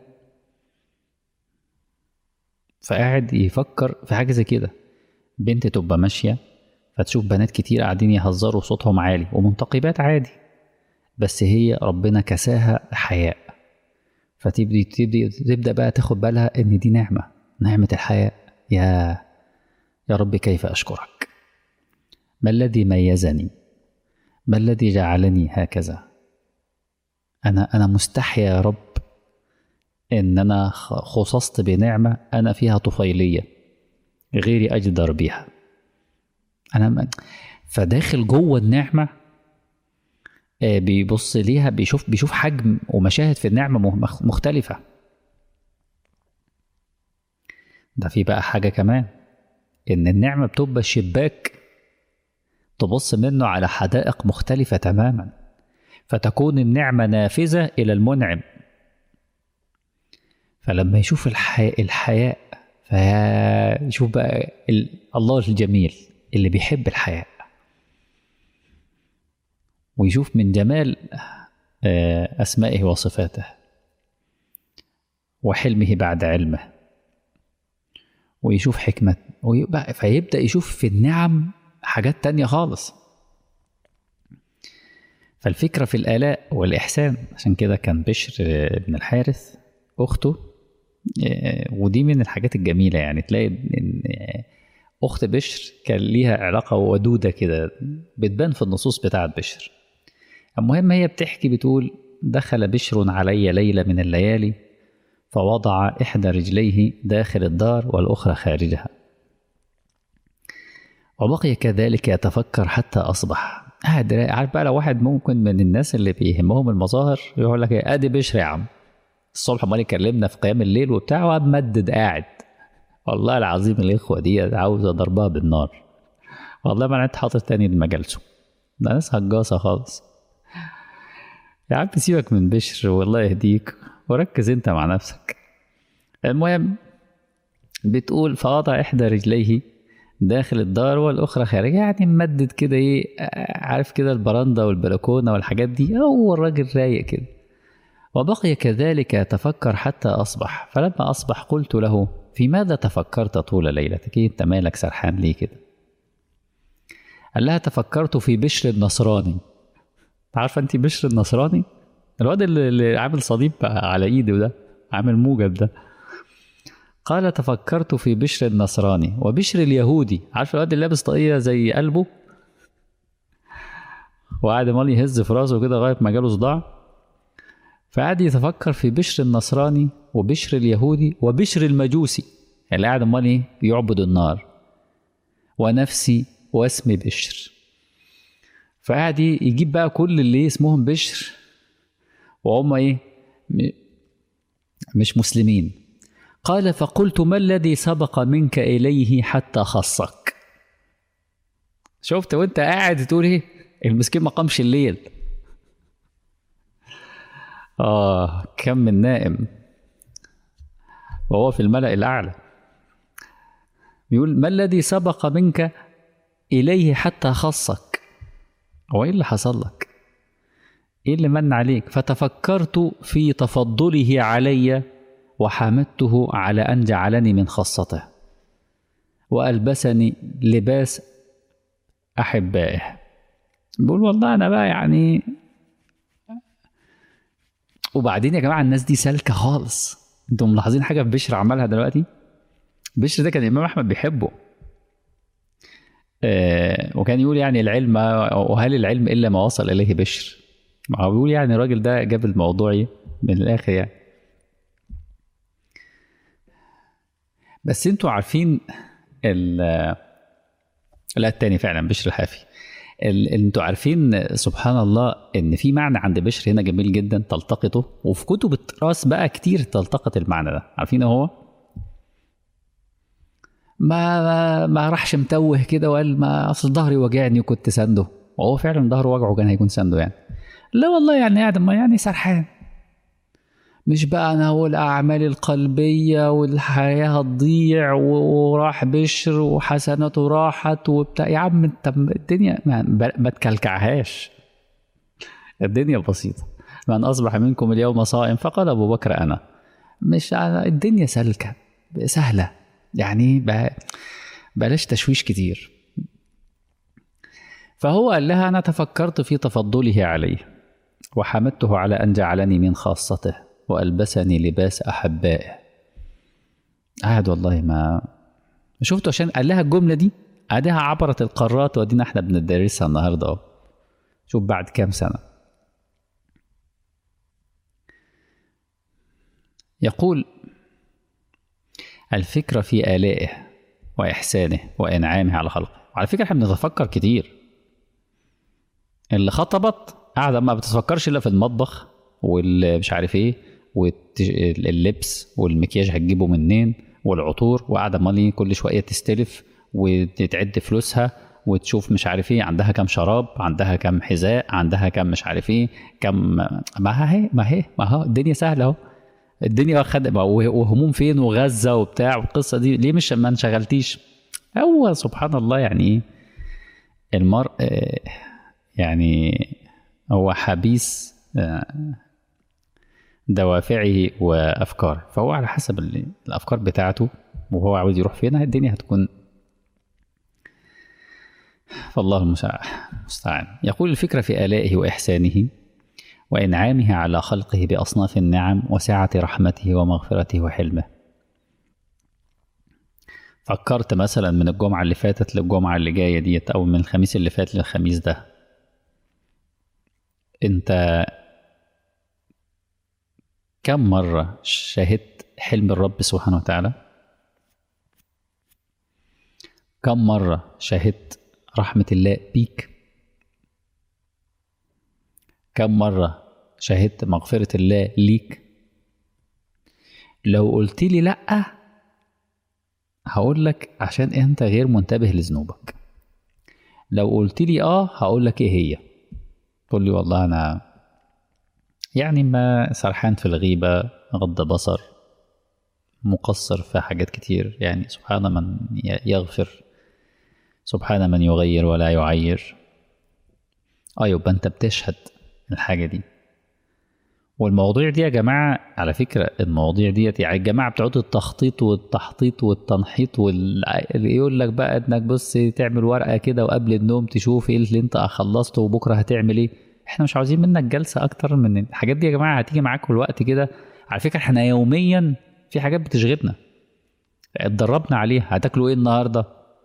فقاعد يفكر في حاجة زي كده بنت تبقى ماشية فتشوف بنات كتير قاعدين يهزروا صوتهم عالي ومنتقبات عادي بس هي ربنا كساها حياء فتبدي تبدي تبدا بقى تاخد بالها ان دي نعمه نعمه الحياء يا يا رب كيف اشكرك ما الذي ميزني ما الذي جعلني هكذا انا انا مستحيا يا رب ان انا خصصت بنعمه انا فيها طفيليه غيري اجدر بها انا فداخل جوه النعمه بيبص ليها بيشوف بيشوف حجم ومشاهد في النعمة مختلفة ده في بقى حاجة كمان إن النعمة بتبقى شباك تبص منه على حدائق مختلفة تماما فتكون النعمة نافذة إلى المنعم فلما يشوف الحياء, الحياء فيشوف بقى الله الجميل اللي بيحب الحياء ويشوف من جمال أسمائه وصفاته وحلمه بعد علمه ويشوف حكمة فيبدأ يشوف في النعم حاجات تانية خالص فالفكرة في الآلاء والإحسان عشان كده كان بشر بن الحارث أخته ودي من الحاجات الجميلة يعني تلاقي إن أخت بشر كان ليها علاقة ودودة كده بتبان في النصوص بتاعت بشر المهم هي بتحكي بتقول دخل بشر علي ليلة من الليالي فوضع إحدى رجليه داخل الدار والأخرى خارجها وبقي كذلك يتفكر حتى أصبح قاعد عارف بقى لو واحد ممكن من الناس اللي بيهمهم المظاهر يقول لك ايه ادي بشر يا عم الصبح عمال يكلمنا في قيام الليل وبتاع ومدد قاعد والله العظيم الاخوه دي عاوزه ضربها بالنار والله ما انا حاطط تاني لمجالسه ده ناس هجاصه خالص يا عم سيبك من بشر والله يهديك وركز انت مع نفسك المهم بتقول فوضع احدى رجليه داخل الدار والاخرى خارج يعني ممدد كده ايه عارف كده البرندة والبلكونه والحاجات دي هو الراجل رايق كده وبقي كذلك يتفكر حتى اصبح فلما اصبح قلت له في ماذا تفكرت طول ليلتك إيه انت مالك سرحان ليه كده قال لها تفكرت في بشر النصراني عارفه انت بشر النصراني الواد اللي اللي عامل صليب على ايده ده عامل موجب ده قال تفكرت في بشر النصراني وبشر اليهودي عارف الواد اللي لابس طاقيه زي قلبه وقعد مال يهز في راسه كده لغايه ما جاله صداع فقعد يتفكر في بشر النصراني وبشر اليهودي وبشر المجوسي اللي قاعد امال ايه يعبد النار ونفسي واسم بشر فقعد يجيب بقى كل اللي اسمهم بشر وهم ايه م- مش مسلمين قال فقلت ما الذي سبق منك اليه حتى خصك شفت وانت قاعد تقول ايه المسكين ما قامش الليل اه كم من نائم وهو في الملأ الأعلى بيقول ما الذي سبق منك إليه حتى خصك هو إيه اللي حصل لك إيه اللي من عليك فتفكرت في تفضله علي وحمدته على أن جعلني من خاصته وألبسني لباس أحبائه بيقول والله أنا بقى يعني وبعدين يا جماعة الناس دي سالكة خالص انتم ملاحظين حاجة في بشر عملها دلوقتي بشر ده كان الإمام أحمد بيحبه آه وكان يقول يعني العلم وهل العلم إلا ما وصل إليه بشر ما هو بيقول يعني الراجل ده جاب الموضوع إيه؟ من الآخر يعني بس انتوا عارفين ال لا التاني فعلا بشر الحافي ال- انتوا عارفين سبحان الله ان في معنى عند بشر هنا جميل جدا تلتقطه وفي كتب التراث بقى كتير تلتقط المعنى ده عارفين إيه هو ما ما, ما راحش متوه كده وقال ما اصل ظهري وجعني وكنت سانده وهو فعلا ظهره وجعه كان هيكون سانده يعني لا والله يعني قاعد ما يعني سرحان مش بقى انا والاعمال القلبيه والحياه هتضيع و- وراح بشر وحسناته راحت وبتاع يا عم انت م- الدنيا ما, ما تكلكعهاش الدنيا بسيطه من اصبح منكم اليوم صائم فقال ابو بكر انا مش ع- الدنيا سالكه سهله يعني ب- بلاش تشويش كتير فهو قال لها انا تفكرت في تفضله عليه وحمدته على ان جعلني من خاصته والبسني لباس احبائه قاعد والله ما شفته عشان قال لها الجمله دي اديها عبرت القارات وادينا احنا بندرسها النهارده اهو شوف بعد كام سنه يقول الفكرة في آلائه وإحسانه وإنعامه على خلقه وعلى فكرة احنا بنتفكر كتير اللي خطبت قاعدة ما بتتفكرش إلا في المطبخ والمش عارف إيه واللبس والمكياج هتجيبه منين والعطور وقاعدة مالي كل شوية تستلف وتعد فلوسها وتشوف مش عارف ايه عندها كام شراب عندها كام حذاء عندها كام مش عارف ايه كام ما هي ما هي ما هو الدنيا سهله اهو الدنيا خد وهموم فين وغزه وبتاع والقصه دي ليه مش ما انشغلتيش هو سبحان الله يعني ايه المرء آه، يعني هو حبيس آه، دوافعه وافكاره فهو على حسب ال- الافكار بتاعته وهو عاوز يروح فين الدنيا هتكون فالله المسا- المستعان يقول الفكرة في آلائه وإحسانه وإنعامه على خلقه بأصناف النعم وسعة رحمته ومغفرته وحلمه فكرت مثلا من الجمعة اللي فاتت للجمعة اللي جاية ديت أو من الخميس اللي فات للخميس ده أنت كم مرة شاهدت حلم الرب سبحانه وتعالى كم مرة شاهدت رحمة الله بيك كم مرة شاهدت مغفرة الله ليك لو قلت لي لأ هقول لك عشان انت غير منتبه لذنوبك لو قلت لي اه هقول لك ايه هي تقول لي والله انا يعني ما سرحان في الغيبة غض بصر مقصر في حاجات كتير يعني سبحان من يغفر سبحان من يغير ولا يعير اه يبقى انت بتشهد الحاجة دي والمواضيع دي يا جماعة على فكرة المواضيع ديت يعني الجماعة بتوع التخطيط والتحطيط والتنحيط وال... يقول لك بقى انك بص تعمل ورقة كده وقبل النوم تشوف ايه اللي انت خلصته وبكرة هتعمل ايه احنا مش عاوزين منك جلسة اكتر من الحاجات دي يا جماعة هتيجي معاكم الوقت كده على فكرة احنا يوميا في حاجات بتشغلنا اتدربنا عليها هتاكلوا ايه النهارده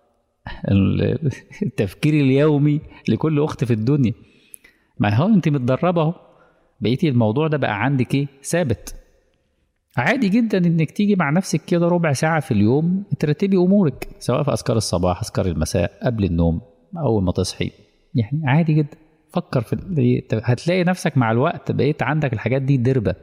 التفكير اليومي لكل اخت في الدنيا ما هو انت متدربه اهو بقيتي الموضوع ده بقى عندك ايه ثابت عادي جدا انك تيجي مع نفسك كده ربع ساعه في اليوم ترتبي امورك سواء في اذكار الصباح اذكار المساء قبل النوم اول ما تصحي يعني عادي جدا فكر في هتلاقي نفسك مع الوقت بقيت عندك الحاجات دي دربه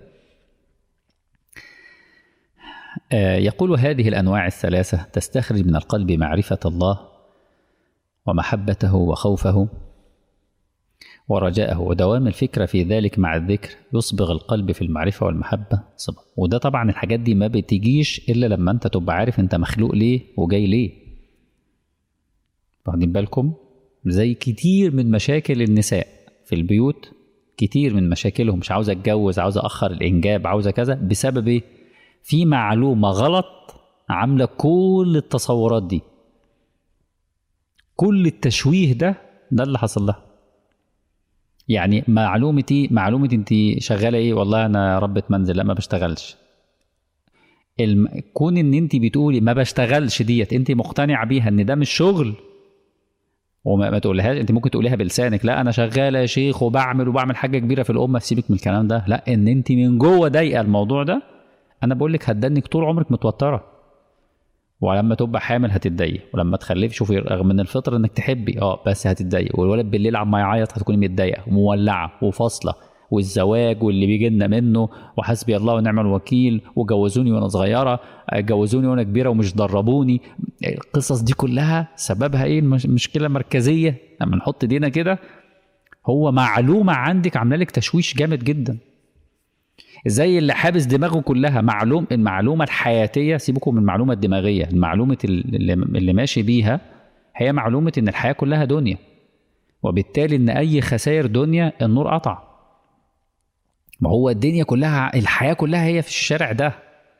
يقول هذه الانواع الثلاثه تستخرج من القلب معرفه الله ومحبته وخوفه ورجاءه ودوام الفكرة في ذلك مع الذكر يصبغ القلب في المعرفة والمحبة صبغ وده طبعا الحاجات دي ما بتجيش إلا لما أنت تبقى عارف أنت مخلوق ليه وجاي ليه واخدين بالكم زي كتير من مشاكل النساء في البيوت كتير من مشاكلهم مش عاوز اتجوز عاوز اخر الانجاب عاوزه كذا بسبب ايه في معلومه غلط عامله كل التصورات دي كل التشويه ده ده اللي حصل لها يعني معلومتي معلومة انت شغالة ايه والله انا ربة منزل لا ما بشتغلش الم... كون ان انت بتقولي ما بشتغلش ديت انت مقتنعة بيها ان ده مش شغل وما ما تقولهاش انت ممكن تقوليها بلسانك لا انا شغالة يا شيخ وبعمل وبعمل حاجة كبيرة في الامة سيبك من الكلام ده لا ان انت من جوه ضايقة الموضوع ده انا بقول لك هتدنك طول عمرك متوترة ولما تبقى حامل هتتضايق ولما تخلفي شوفي رغم من الفطره انك تحبي اه بس هتتضايق والولد بالليل عما يعيط هتكوني متضايقه ومولعه وفاصله والزواج واللي بيجي لنا منه وحسبي الله ونعم الوكيل وجوزوني وانا صغيره جوزوني وانا كبيره ومش دربوني القصص دي كلها سببها ايه المشكله مركزيه لما نحط ايدينا كده هو معلومه عندك عامله لك تشويش جامد جدا زي اللي حابس دماغه كلها معلوم المعلومه الحياتيه سيبكم من المعلومه الدماغيه المعلومه اللي, اللي ماشي بيها هي معلومه ان الحياه كلها دنيا وبالتالي ان اي خسائر دنيا النور قطع ما هو الدنيا كلها الحياه كلها هي في الشارع ده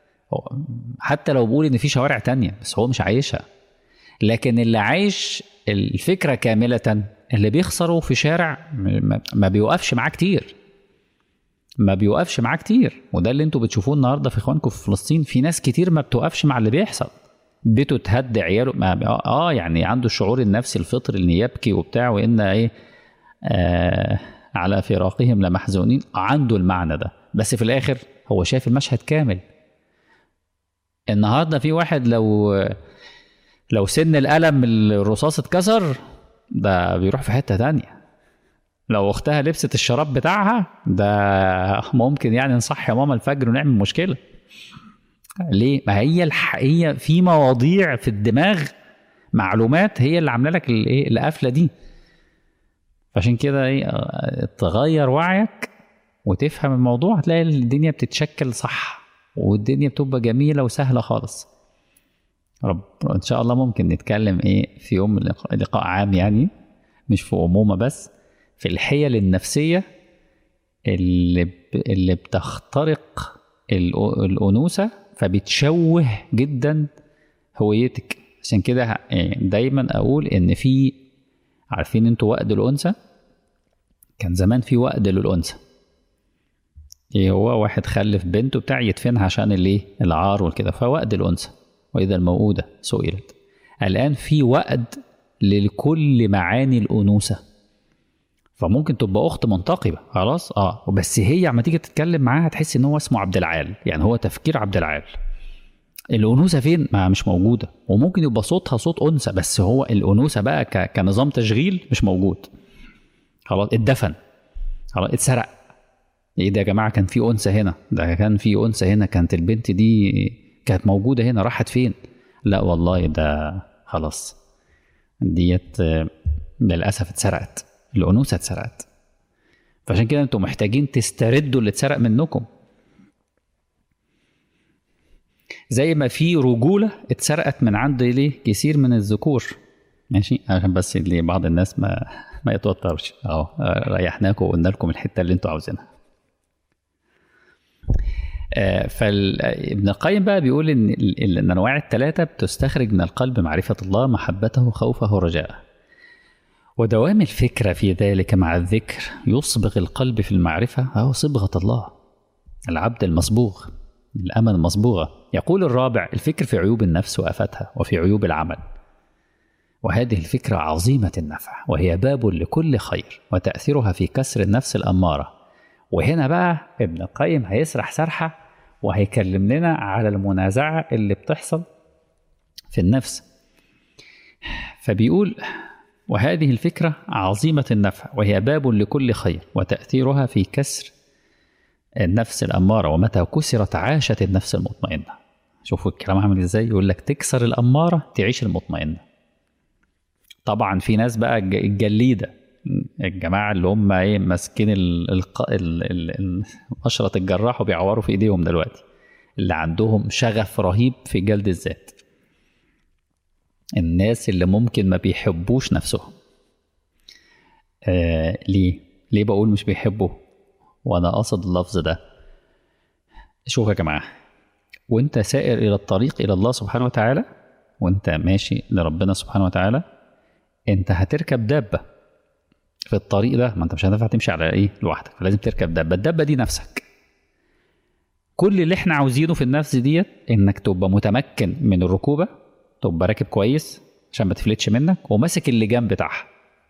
حتى لو بقول ان في شوارع تانية بس هو مش عايشها لكن اللي عايش الفكره كامله اللي بيخسره في شارع ما بيوقفش معاه كتير ما بيوقفش معاه كتير وده اللي انتوا بتشوفوه النهارده في اخوانكم في فلسطين في ناس كتير ما بتوقفش مع اللي بيحصل بيته اتهد عياله ما اه يعني عنده الشعور النفسي الفطري ان يبكي وبتاع وان ايه آه على فراقهم لمحزونين عنده المعنى ده بس في الاخر هو شايف المشهد كامل النهارده في واحد لو لو سن القلم الرصاص اتكسر ده بيروح في حته تانية لو اختها لبست الشراب بتاعها ده ممكن يعني نصحي ماما الفجر ونعمل مشكله ليه ما هي الحقيقه في مواضيع في الدماغ معلومات هي اللي عامله لك الايه القفله دي عشان كده ايه تغير وعيك وتفهم الموضوع هتلاقي الدنيا بتتشكل صح والدنيا بتبقى جميله وسهله خالص رب ان شاء الله ممكن نتكلم ايه في يوم لقاء عام يعني مش في امومه بس في الحيل النفسيه اللي اللي بتخترق الانوثه فبتشوه جدا هويتك عشان كده دايما اقول ان في عارفين انتوا وقت الانثى كان زمان في وقت للانثى ايه هو واحد خلف بنته بتاع يدفنها عشان الايه العار والكده فوقت الانثى واذا الموءوده سئلت الان في وقت لكل معاني الانوثه فممكن تبقى اخت منتقبه خلاص اه بس هي عما تيجي تتكلم معاها تحس ان هو اسمه عبد العال يعني هو تفكير عبد العال الانوثه فين ما مش موجوده وممكن يبقى صوتها صوت انثى بس هو الانوثه بقى ك... كنظام تشغيل مش موجود خلاص اتدفن خلاص اتسرق ايه ده يا جماعه كان في انثى هنا ده كان في انثى هنا كانت البنت دي كانت موجوده هنا راحت فين لا والله ده خلاص ديت للاسف اتسرقت الانوثه اتسرقت فعشان كده انتوا محتاجين تستردوا اللي اتسرق منكم زي ما في رجوله اتسرقت من عند ليه كثير من الذكور ماشي عشان بس اللي بعض الناس ما ما يتوترش اهو ريحناكم وقلنا لكم الحته اللي انتوا عاوزينها فابن القيم بقى بيقول ان الانواع الثلاثه بتستخرج من القلب معرفه الله محبته خوفه رجاءه ودوام الفكره في ذلك مع الذكر يصبغ القلب في المعرفه هو صبغه الله العبد المصبوغ الامل المصبوغه يقول الرابع الفكر في عيوب النفس وافاتها وفي عيوب العمل وهذه الفكره عظيمه النفع وهي باب لكل خير وتاثيرها في كسر النفس الاماره وهنا بقى ابن القيم هيسرح سرحة وهيكلم لنا على المنازعة اللي بتحصل في النفس فبيقول وهذه الفكرة عظيمة النفع وهي باب لكل خير وتأثيرها في كسر النفس الأمارة ومتى كسرت عاشت النفس المطمئنة شوفوا الكلام عامل ازاي يقول لك تكسر الأمارة تعيش المطمئنة طبعا في ناس بقى الجليده الجماعه اللي هم ايه ماسكين مشرط الجراح وبيعوروا في ايديهم دلوقتي اللي عندهم شغف رهيب في جلد الذات الناس اللي ممكن ما بيحبوش نفسهم آه ليه ليه بقول مش بيحبوا وانا قاصد اللفظ ده شوف يا جماعه وانت سائر الى الطريق الى الله سبحانه وتعالى وانت ماشي لربنا سبحانه وتعالى انت هتركب دابه في الطريق ده ما انت مش هتنفع تمشي على ايه لوحدك فلازم تركب دابه الدابه دي نفسك كل اللي احنا عاوزينه في النفس ديت انك تبقى متمكن من الركوبه تبقى راكب كويس عشان ما تفلتش منك وماسك اللجام بتاعها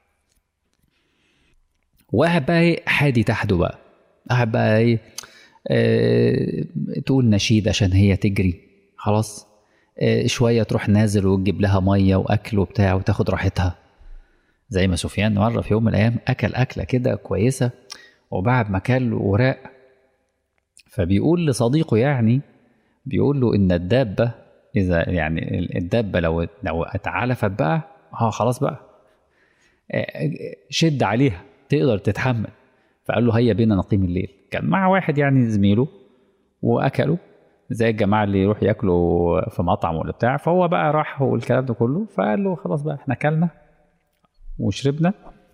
واحد بقى ايه حادي تحته بقى قاعد بقى ايه اه تقول نشيد عشان هي تجري خلاص اه شويه تروح نازل وتجيب لها ميه واكل وبتاع وتاخد راحتها زي ما سفيان مرة في يوم من الأيام أكل أكلة كده كويسة وبعد ما كل وراق فبيقول لصديقه يعني بيقول له إن الدابة إذا يعني الدابة لو لو اتعلفت بقى اه خلاص بقى شد عليها تقدر تتحمل فقال له هيا بينا نقيم الليل كان مع واحد يعني زميله واكلوا زي الجماعه اللي يروح ياكلوا في مطعم ولا بتاع فهو بقى راح والكلام ده كله فقال له خلاص بقى احنا اكلنا وشربنا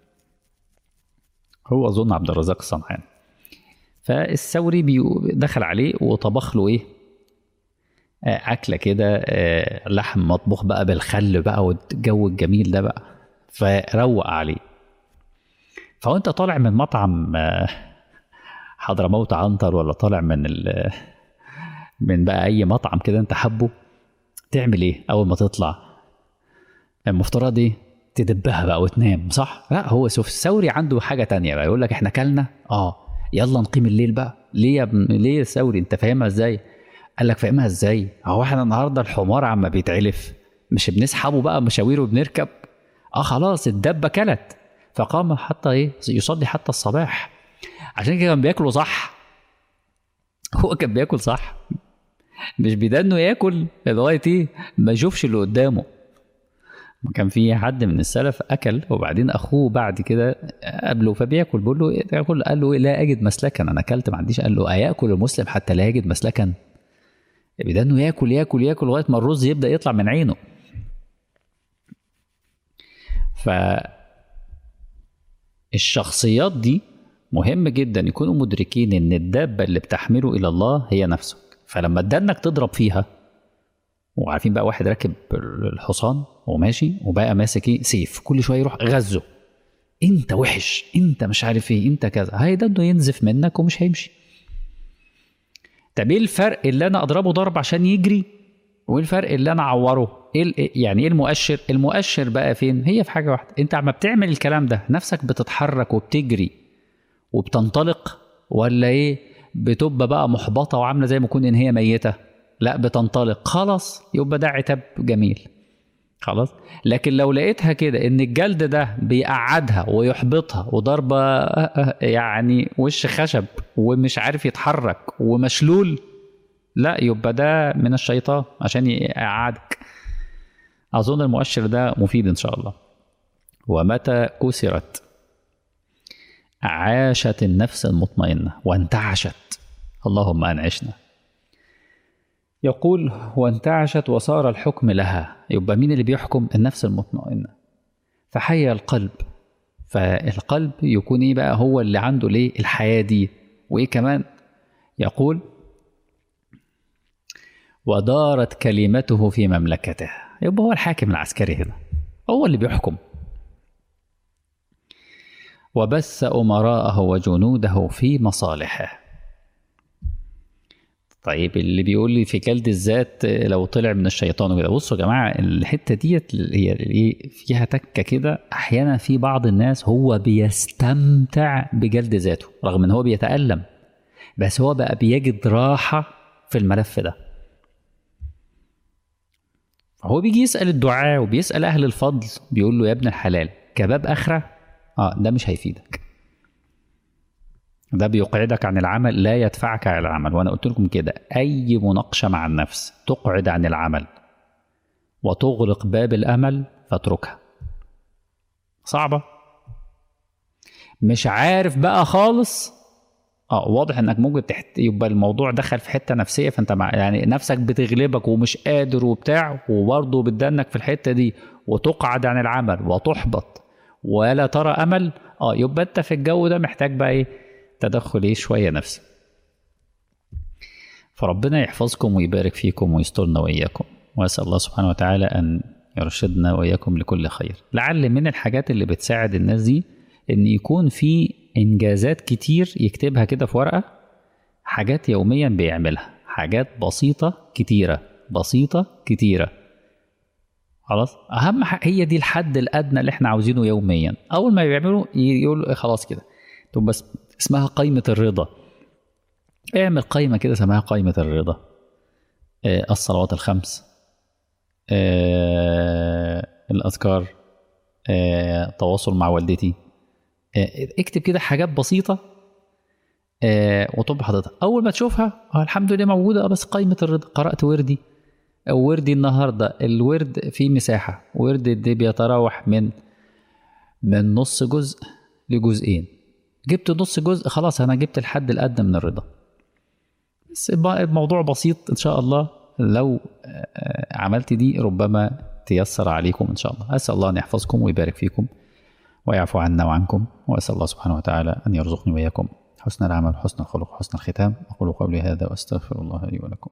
هو اظن عبد الرزاق الصنعاني فالثوري دخل عليه وطبخ له ايه اكله كده لحم مطبوخ بقى بالخل بقى والجو الجميل ده بقى فروق عليه فوانت طالع من مطعم حضرموت عنتر ولا طالع من ال من بقى اي مطعم كده انت حبه تعمل ايه اول ما تطلع المفترض ايه تدبها بقى وتنام صح لا هو سوف الثوري عنده حاجه تانية بقى يقول لك احنا كلنا اه يلا نقيم الليل بقى ليه يا ابن ليه يا ثوري انت فاهمها ازاي قال لك فاهمها ازاي هو احنا النهارده الحمار عما بيتعلف مش بنسحبه بقى مشاوير وبنركب اه خلاص الدبه كلت فقام حتى ايه يصلي حتى الصباح عشان كده كان بياكلوا صح هو كان بياكل صح مش بيدنه ياكل لغايه ايه ما يشوفش اللي قدامه كان في حد من السلف اكل وبعدين اخوه بعد كده قابله فبياكل بيقول له إيه تاكل قال له لا اجد مسلكا انا اكلت ما عنديش قال له اياكل المسلم حتى لا يجد مسلكا بدا انه ياكل ياكل ياكل لغايه ما الرز يبدا يطلع من عينه ف الشخصيات دي مهم جدا يكونوا مدركين ان الدابه اللي بتحمله الى الله هي نفسك فلما ادانك تضرب فيها وعارفين بقى واحد راكب الحصان وماشي وبقى ماسك ايه سيف كل شويه يروح غزه انت وحش انت مش عارف ايه انت كذا هيدا انه ينزف منك ومش هيمشي طب ايه الفرق اللي انا اضربه ضرب عشان يجري وايه الفرق اللي انا اعوره ايه يعني ايه المؤشر المؤشر بقى فين هي في حاجه واحده انت عم بتعمل الكلام ده نفسك بتتحرك وبتجري وبتنطلق ولا ايه بتبقى بقى محبطه وعامله زي ما يكون ان هي ميته لا بتنطلق خلاص يبقى ده عتاب جميل خلاص لكن لو لقيتها كده ان الجلد ده بيقعدها ويحبطها وضربه يعني وش خشب ومش عارف يتحرك ومشلول لا يبقى ده من الشيطان عشان يقعدك اظن المؤشر ده مفيد ان شاء الله ومتى كسرت عاشت النفس المطمئنه وانتعشت اللهم انعشنا يقول وانتعشت وصار الحكم لها يبقى مين اللي بيحكم النفس المطمئنة فحيا القلب فالقلب يكون ايه بقى هو اللي عنده ليه الحياة دي وايه كمان يقول ودارت كلمته في مملكته يبقى هو الحاكم العسكري هنا هو اللي بيحكم وبث أمراءه وجنوده في مصالحه طيب اللي بيقول لي في جلد الذات لو طلع من الشيطان وكده بصوا يا جماعه الحته ديت هي ايه فيها تكه كده احيانا في بعض الناس هو بيستمتع بجلد ذاته رغم ان هو بيتالم بس هو بقى بيجد راحه في الملف ده هو بيجي يسال الدعاء وبيسال اهل الفضل بيقول له يا ابن الحلال كباب اخره اه ده مش هيفيدك ده بيقعدك عن العمل لا يدفعك على العمل وانا قلت لكم كده اي مناقشه مع النفس تقعد عن العمل وتغلق باب الامل فاتركها صعبه مش عارف بقى خالص اه واضح انك ممكن تحت... يبقى الموضوع دخل في حته نفسيه فانت مع... يعني نفسك بتغلبك ومش قادر وبتاع وبرضه بتدنك في الحته دي وتقعد عن العمل وتحبط ولا ترى امل اه يبقى انت في الجو ده محتاج بقى ايه تدخل ايه شويه نفسي فربنا يحفظكم ويبارك فيكم ويسترنا واياكم واسال الله سبحانه وتعالى ان يرشدنا واياكم لكل خير لعل من الحاجات اللي بتساعد الناس دي ان يكون في انجازات كتير يكتبها كده في ورقه حاجات يوميا بيعملها حاجات بسيطه كتيره بسيطه كتيره خلاص اهم حاجه هي دي الحد الادنى اللي احنا عاوزينه يوميا اول ما بيعملوا يقول خلاص كده تبقى بس اسمها قائمه الرضا اعمل قائمه كده اسمها قائمه الرضا آه الصلوات الخمس آه الاذكار آه تواصل مع والدتي آه اكتب كده حاجات بسيطه آه وتبقى حاططها اول ما تشوفها آه الحمد لله موجوده بس قائمه الرضا قرات وردي وردي النهارده الورد فيه مساحه ورد دي بيتراوح من من نص جزء لجزئين جبت نص جزء خلاص انا جبت الحد الادنى من الرضا بس الموضوع بسيط ان شاء الله لو عملت دي ربما تيسر عليكم ان شاء الله اسال الله ان يحفظكم ويبارك فيكم ويعفو عنا وعنكم واسال الله سبحانه وتعالى ان يرزقني واياكم حسن العمل حسن الخلق حسن الختام اقول قولي هذا واستغفر الله لي ولكم